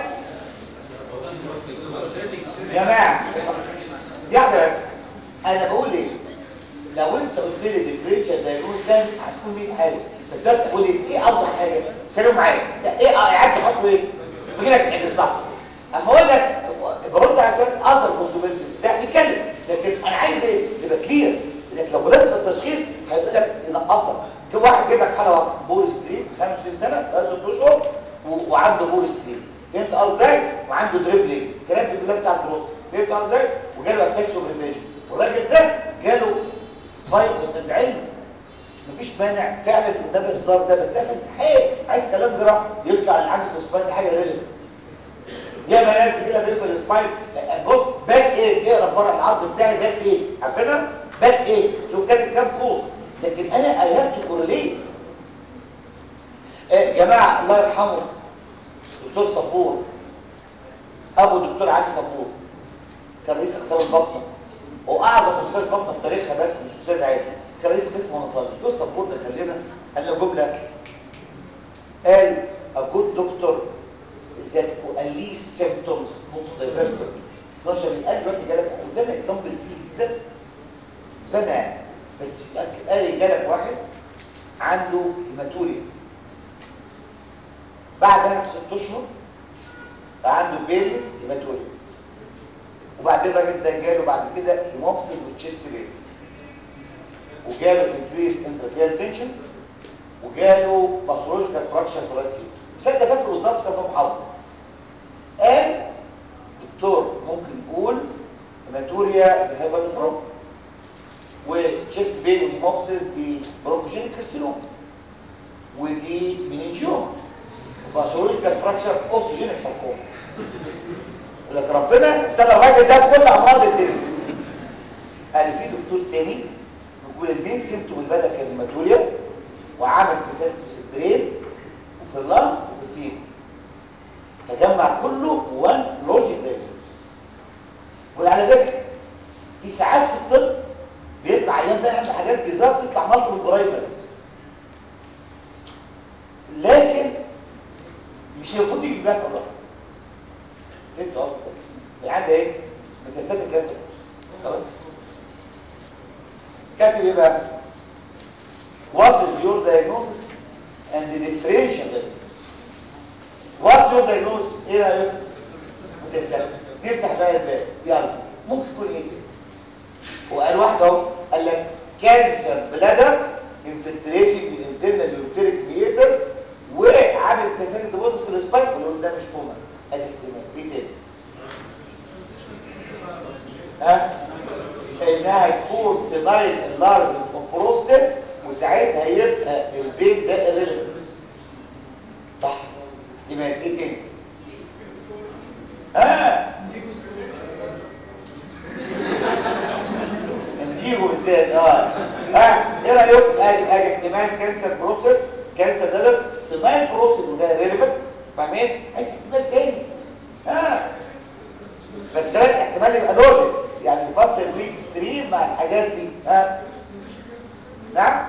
يا جماعه دي واحده بس انا بقول ايه لو انت قلت لي ديفرنشال دايجنوز كان هتكون 100 حاجه بس دلوقتي تقول لي ايه افضل حاجه كانوا معايا ايه اعاده خطوه ايه بيجي لك ايه بالظبط اما اقول لك برد على الكلام اثر بوسيبيلتي ده نتكلم لكن انا عايز ايه يبقى كلير لكن لو غلطت في التشخيص هيقول لك ينقصك جه واحد جيب لك حاله واحده بول ستريت 25 سنه بقى 6 اشهر و- وعنده بول ستريت فهمت قصدي ازاي وعنده دريبلينج كلام في البلاد بتاع البروست فهمت قصدي ازاي وجاله اتاكس اوف ريفيجن والراجل ده جاله سبايك من العلم مفيش مانع فعلا قدام الهزار ده بس ده في امتحان عايز كلام جراح يطلع اللي عنده سبايك دي حاجه ريليفنت يا بنات كده في السبايك بص باك ايه اقرا فرع العرض بتاعي باك ايه عارفينها باك ايه شوف كاتب كام فوق لكن انا اي هاف تو كورليت يا جماعه الله يرحمه دكتور صفور ابو دكتور علي صفور كان رئيس اقسام البطنه واعظم استاذ بطنه في تاريخها بس مش استاذ عادي كان رئيس قسم ونطاق دكتور صفور ده خلينا قال له جمله قال a good doctor that at least symptoms not diverse 12 قال دلوقتي جالك قدامنا اكزامبل سي جدا فانا بس قال جالك واحد عنده هيماتوريا بعدها بست اشهر بقى عنده بيلس هيماتوريا وبعدين الراجل ده جاله بعد كده هيموبسيس وتشيست بين وجاله انكريز انترفيال تنشن وجاله باثولوجيكال فراكشر في الرايت فيوت مثال ده فاكره بالظبط كان في محاضره قال دكتور ممكن نقول هيماتوريا بهايبرنفروم وتشيست بين وهيموبسيس دي بروكوجينيك كارسينوم ودي مننجيوم وباثولوجيكال فراكشر اوستوجينيك ساركوما لك ربنا ابتلى الراجل ده بكل امراض الدنيا تاني نقول المين سيمتوم اللي بدا كان هيماتوريا وعمل ميتاسيس في البرين وفي اللنج وفي الفيم تجمع كله وان لوجيك دايجنوز وعلى فكره في ساعات في الطب بيطلع عيان بقى عنده حاجات بالظبط تطلع مصر برايمري لكن مش المفروض يجي بقى الله فهمت قصدي العيان ده ايه ميتاستاتيك كانسر خلاص كاتب ايه بقى what is your diagnosis and the differential diagnosis what's your diagnosis ايه رايك متسلم نفتح بقى الباب يلا ممكن يكون ايه وقال واحد اهو قال لك كانسر بلادر انفلتريشن الانترنال يوتيريك ميترز وعامل تسلل ديبوزيت في السبايك واللي ده مش كوما ادي احتمال ايه تاني ها انها تكون سينايل اللارج بروستات وساعتها يبقى البين ده irrelevant صح يبقى ايه تاني ها الجيجو بالذات اه ها ايه رايك ادي ادي احتمال كانسر بروستات كانسر ده سينايل بروستات وده ريليفنت فاهمين عايز احتمال تاني ها بس ده احتمال يبقى لوجيك يعني يفصل ويك ستريم مع الحاجات دي ها نعم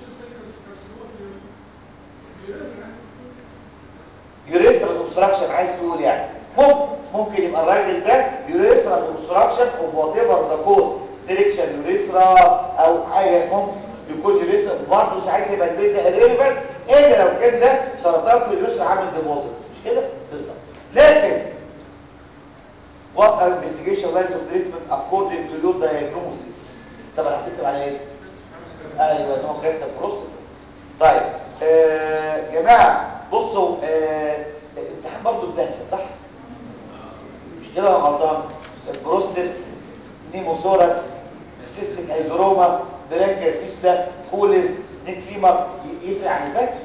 يوريثرال اوبستراكشن عايز تقول يعني ممكن ممكن يبقى الراجل ده يوريثرال اوبستراكشن اوف وات ايفر ذا كوز ستريكشن يوريثرا او حاجه ممكن يكون يوريثرال برضه ساعتها يبقى البيت ده irrelevant الا لو كان ده سرطان في اليوريثرا عامل ديبوزيت مش كده بالظبط لكن what are investigation lines of treatment according to your diagnosis طب انا هتكتب على ايه ايوه نوع كانسر بروستات طيب آه جماعه بصوا آه امتحان برضه الدنشن صح مش كده يا غلطان البروستات نيموثوركس سيستيك هيدروما برانكيال فيستا كوليز نيك فيمر يفرق عن اللي فات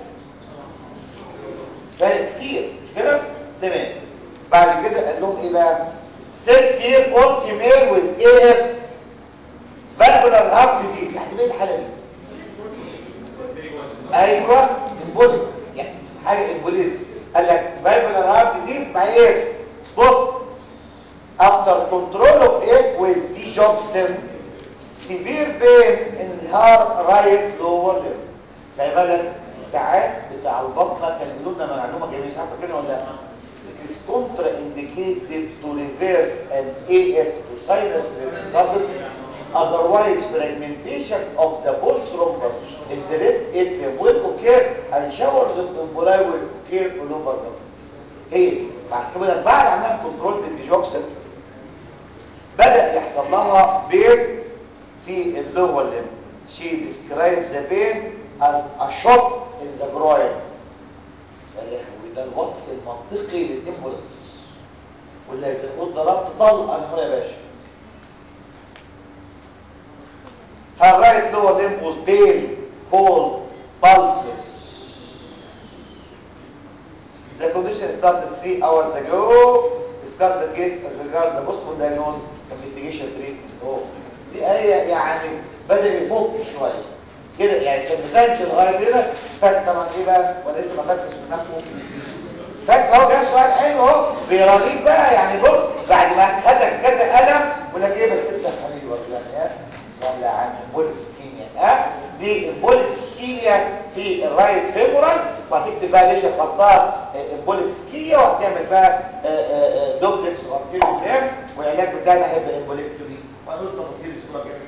فرق كتير مش كده تمام بعد كده قال لهم ايه بقى 6 year old female with AF valvular heart disease يعني ايه الحاله دي ايوه امبولي يعني حاجه امبوليز قال لك valvular heart disease مع ايه بص after control of F with digoxin severe pain in her right lower limb خلي بالك ساعات بتاع البطنه كان بيقولوا لنا معلومه جميله مش عارف فاكرين ولا لا is contraindicated to revert an AF to sinus result otherwise fragmentation of the bone thrombus in the left atrium will occur and showers of emboli will occur all over the body. هي عشان كده بعد عملها كنترول بالديجوكسين بدأ يحصل لها بين في اللور limb she describes the pain as a shock in the groin ده الوصف المنطقي للإمبولس واللي إذا قلت ضربت طلقة أنا هو يا باشا Her right lower limb was pale, cold, pulseless. The condition started three hours ago. Discuss the case as regards the possible diagnosis, investigation, treatment. Oh. دي آية يعني بدأ يفوق شوية كده يعني كان مكانش لغاية كده فات طبعا ايه بقى ولا لسه ما فاتش من نفسه فات اهو جاب سؤال حلو اهو بيراضيك بقى يعني بص بعد ما خدك كذا قلم يقول لك ايه بس انت يا حبيبي ولا ها ولا عن بوليك سكيميا ها دي البوليك سكيميا في الرايت فيمورال وهتكتب بقى ليش خاصها البوليك سكيميا وهتعمل بقى دوبلكس وارتيروجرام والعلاج بتاعنا هيبقى البوليكتومي وهنقول تفاصيل الصوره كده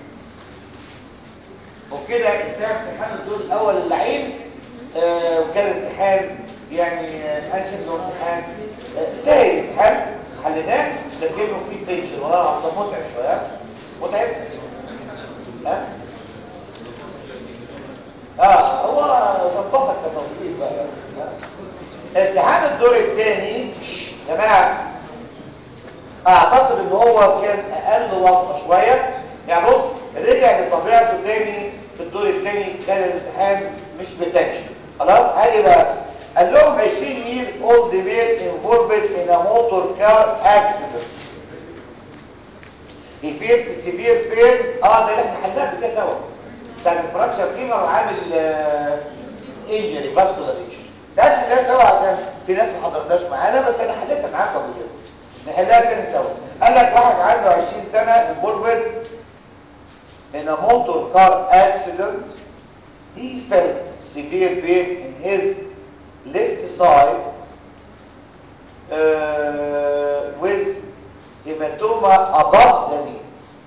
وكده انتهى امتحان الدور الاول اللعيب آه وكان امتحان يعني امتحان شكله امتحان آه سهل امتحان حليناه لكنه فيه تنشن والله العظيم متعب شويه متعب ها اه هو ظبطك كتوظيف بقى امتحان الدور الثاني يا جماعه اعتقد ان هو كان اقل وقت شويه يعني بص رجع لطبيعته تاني في الدور الثاني كان الامتحان مش بتنشن خلاص هاجي بقى قال لهم 20 year old male involved in a motor car accident he felt severe pain اه ده اللي احنا حلناه قبل كده سوا بتاع الفراكشر فيمر وعامل انجري فاسكولار انجري ده حلناه سوا عشان في ناس ما حضرتهاش معانا بس انا حليتها معاكم قبل كده نحلها تاني سوا قال لك واحد عنده 20 سنه انفولفد in a motor car accident he felt severe pain in his left side uh, with hematoma above the knee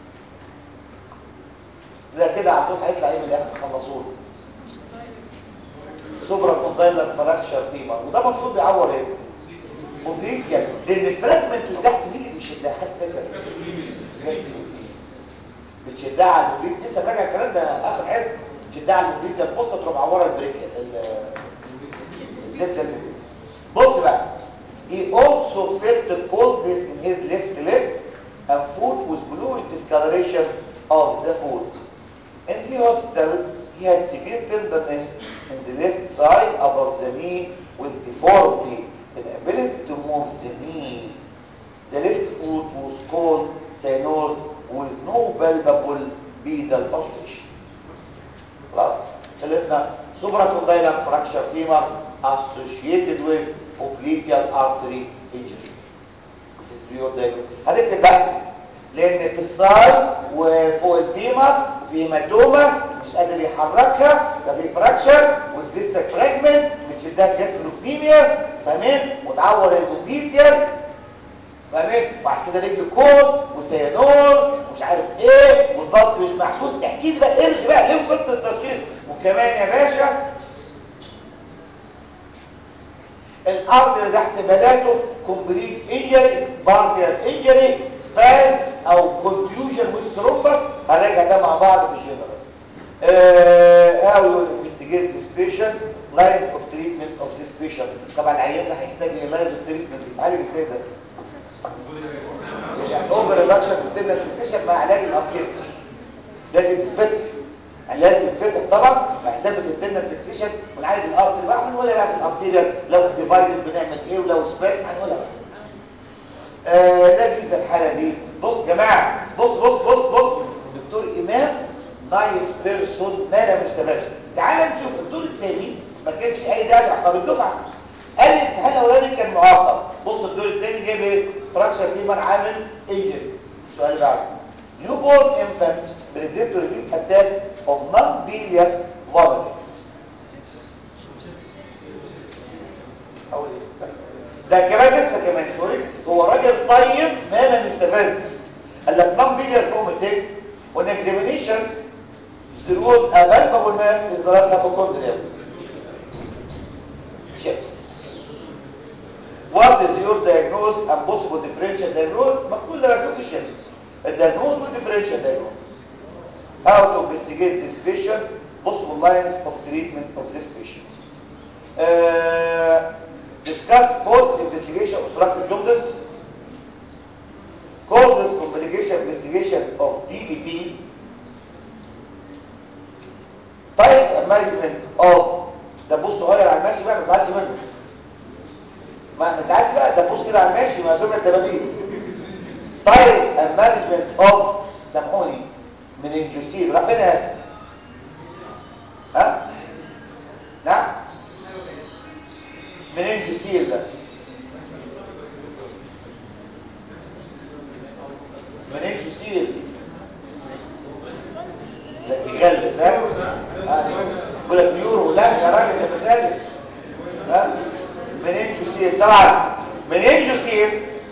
ده كده على طول هيطلع ايه من الاخر خلصوه سوبرا كوندايلر فراكشر فيمر وده المفروض بيعور ايه اوبليكيا لان الفراجمنت اللي تحت دي اللي بيشدها حد فاكر بتشدها على الاوبليك لسه راجع الكلام ده اخر حس بتشدها على الاوبليك ده الفصه تروح معوره البريك الزلزال بص بقى he also felt the coldness in his left leg and foot with blue discoloration of the foot in the hospital he had severe tenderness in the left side above the knee with deformity inability to move the knee the left foot was cold cyanoid with no palpable pedal pulsation خلاص خلصنا supracondylar fracture femur associated with popliteal artery injury this is your diagnosis هتكتب بقى لان في السايد وفوق الفيمر في هيماتوما مش قادر يحركها ففي فراكشر والديستك فراجمنت بتشدها جاستروكنيميا فاهمين وتعور البوبليتيال فاهمين وعشان كده رجل كول وسيانول ومش عارف ايه والضغط مش محسوس احكي لي بقى ارجع بقى ليه وصلت التشخيص وكمان يا باشا الارض اللي تحت بلاته كومبليت انجري بارتيال انجري سباز او كونتيوجن والثرومبس هنرجع ده مع بعض في الجنرال هاو يو انفستيجيت ذيس بيشنت لاين اوف تريتمنت اوف ذيس بيشنت طبعا العيان ده هيحتاج ايه لاين اوف تريتمنت يتعالج ازاي ده اوفر ريدكشن بتبدا فيكسيشن مع علاج الافكير لازم تتفتح يعني لازم تتفتح طبعا بحساب التندر فيكسيشن ونعالج الارض اللي بعمل ولا بقى في الارتيريال لو ديفايدد بنعمل ايه ولو سباس هنقولها آه لذيذه الحاله دي بص يا جماعه بص بص بص بص دكتور امام نايس بيرسون ما لا مستباشر تعال نشوف الدور الثاني ما كانش في اي دافع عقاب الدفعه قال الامتحان الاولاني كان معاقب بص الدور الثاني جايب ايه فراكشر فيمر عامل انجري السؤال اللي بعده نيو بورن انفانت بريزنت ريبيت اتاك اوف نون بيلياس فوميتنج ده كمان لسه كمان سوري هو راجل طيب ما لم يستفز قال لك نون بيلياس فوميتنج وان اكزامينيشن there was a palpable mass in the right hypochondrium chips What is your diagnosis and possible differential diagnosis? مكتوب ده مكتوب في الشمس. الدياجنوز والديفرنشال diagnosis. How to investigate this patient, possible lines of treatment of this patient. Uh, discuss cause investigation of obstructive jaundice, causes complication investigation of DVT, types and management of ده بص صغير على الماشي بقى ما تزعلش منه ما ما تعالش بقى ده بص كده على الماشي ما تبقى الدبابيس طيب المانجمنت اوف سامحوني من الجوسيل راح فين يا ياسر ها نعم من الجوسيل ده من الجوسيل لا بيغلس ها يقول لك يورو لا يا راجل ده بتسلم ها منينجوسيل طبعا منينجوسيل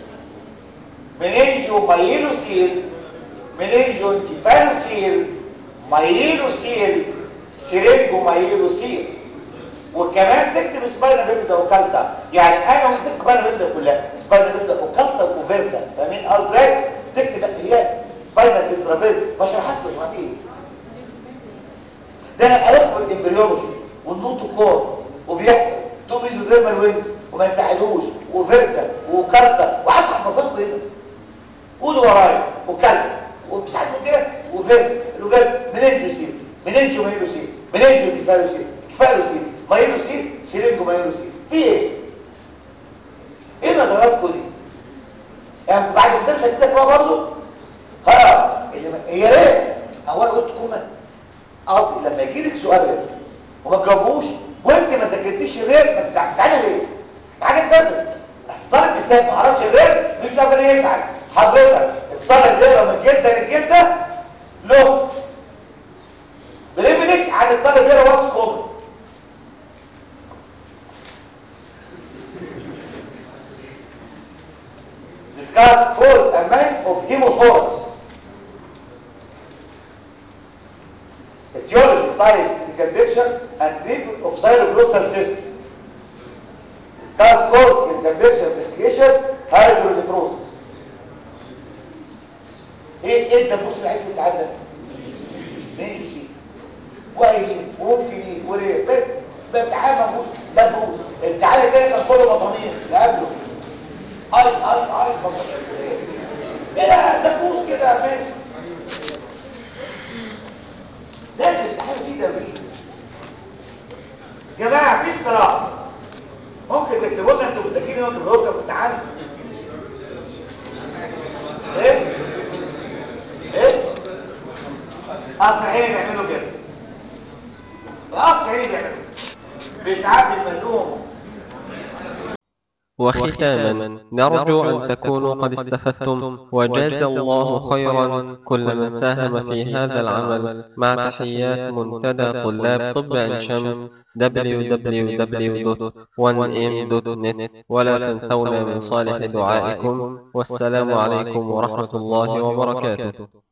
منينجو مايلوسيل منينجو انكفالوسيل مايلوسيل سيرينجو مايلوسيل وكمان تكتب سباينا بيفدا اوكالتا يعني انا وانت سباينا بيفدا كلها سباينا بيفدا اوكالتا وكوفيرتا فاهمين قصدي تكتب هي سباينا ديسترابيز ما شرحتش ما فيه ده انا عرفت الامبريولوجي والنوتو كور وبيحصل تو ميزوديرمال وينجز وما ينتحلوش وفيرتا وكارتا وقعدت احفظهم كده قولوا ورايا وكلب وساعات من كده وفيرتا الوفيرتا منينجوسيل منينجو مايلوسيل منينجو كفالوسيل كفالوسيل مايلوسيل سيرينجو مايلوسيل في ايه؟ ايه نظراتكم دي؟ يعني بعد ما تمشي هتسافر برضه؟ خلاص يا ريت اول قلت كومن قصدي لما يجي لك سؤال ريت وما تجاوبوش وانت ما ذاكرتيش الريت ما تزعل تزعلي ليه حاجه تجرب طالب استاذ ما اعرفش الريت مش قادر يزعل حضرتك الطالب يقرا من جلده للجلده له بريفليج عن الطالب يقرا واتس كومن discuss cause and management of hemothorax. Etiology, types, clinical picture, and treatment of cyroglossal cyst. Discuss cause, clinical picture, investigation, hydronephrosis. ايه ايه الدبوس اللي عايز يتعدى؟ ماشي وقايلين وممكن ايه وليه بس بامتحان مبوس مبوس الامتحان التاني كان كله مطامير اللي قبله اي اي اي ايه ده دبوس كده ماشي ده الامتحان فيه تمرين يا جماعه في اختراع ممكن تكتبوا لنا انتوا مذاكرين وانتوا بتقولوا في الامتحان ايه ايه اصل عيني بيعملوا كده اصل عيني بيعملوا بيساعد الملوم وختاما نرجو أن تكونوا قد استفدتم وجزى الله خيرا كل من ساهم في هذا العمل مع تحيات منتدى طلاب طب عين شمس www.1m.net ولا تنسونا من صالح دعائكم والسلام عليكم ورحمة الله وبركاته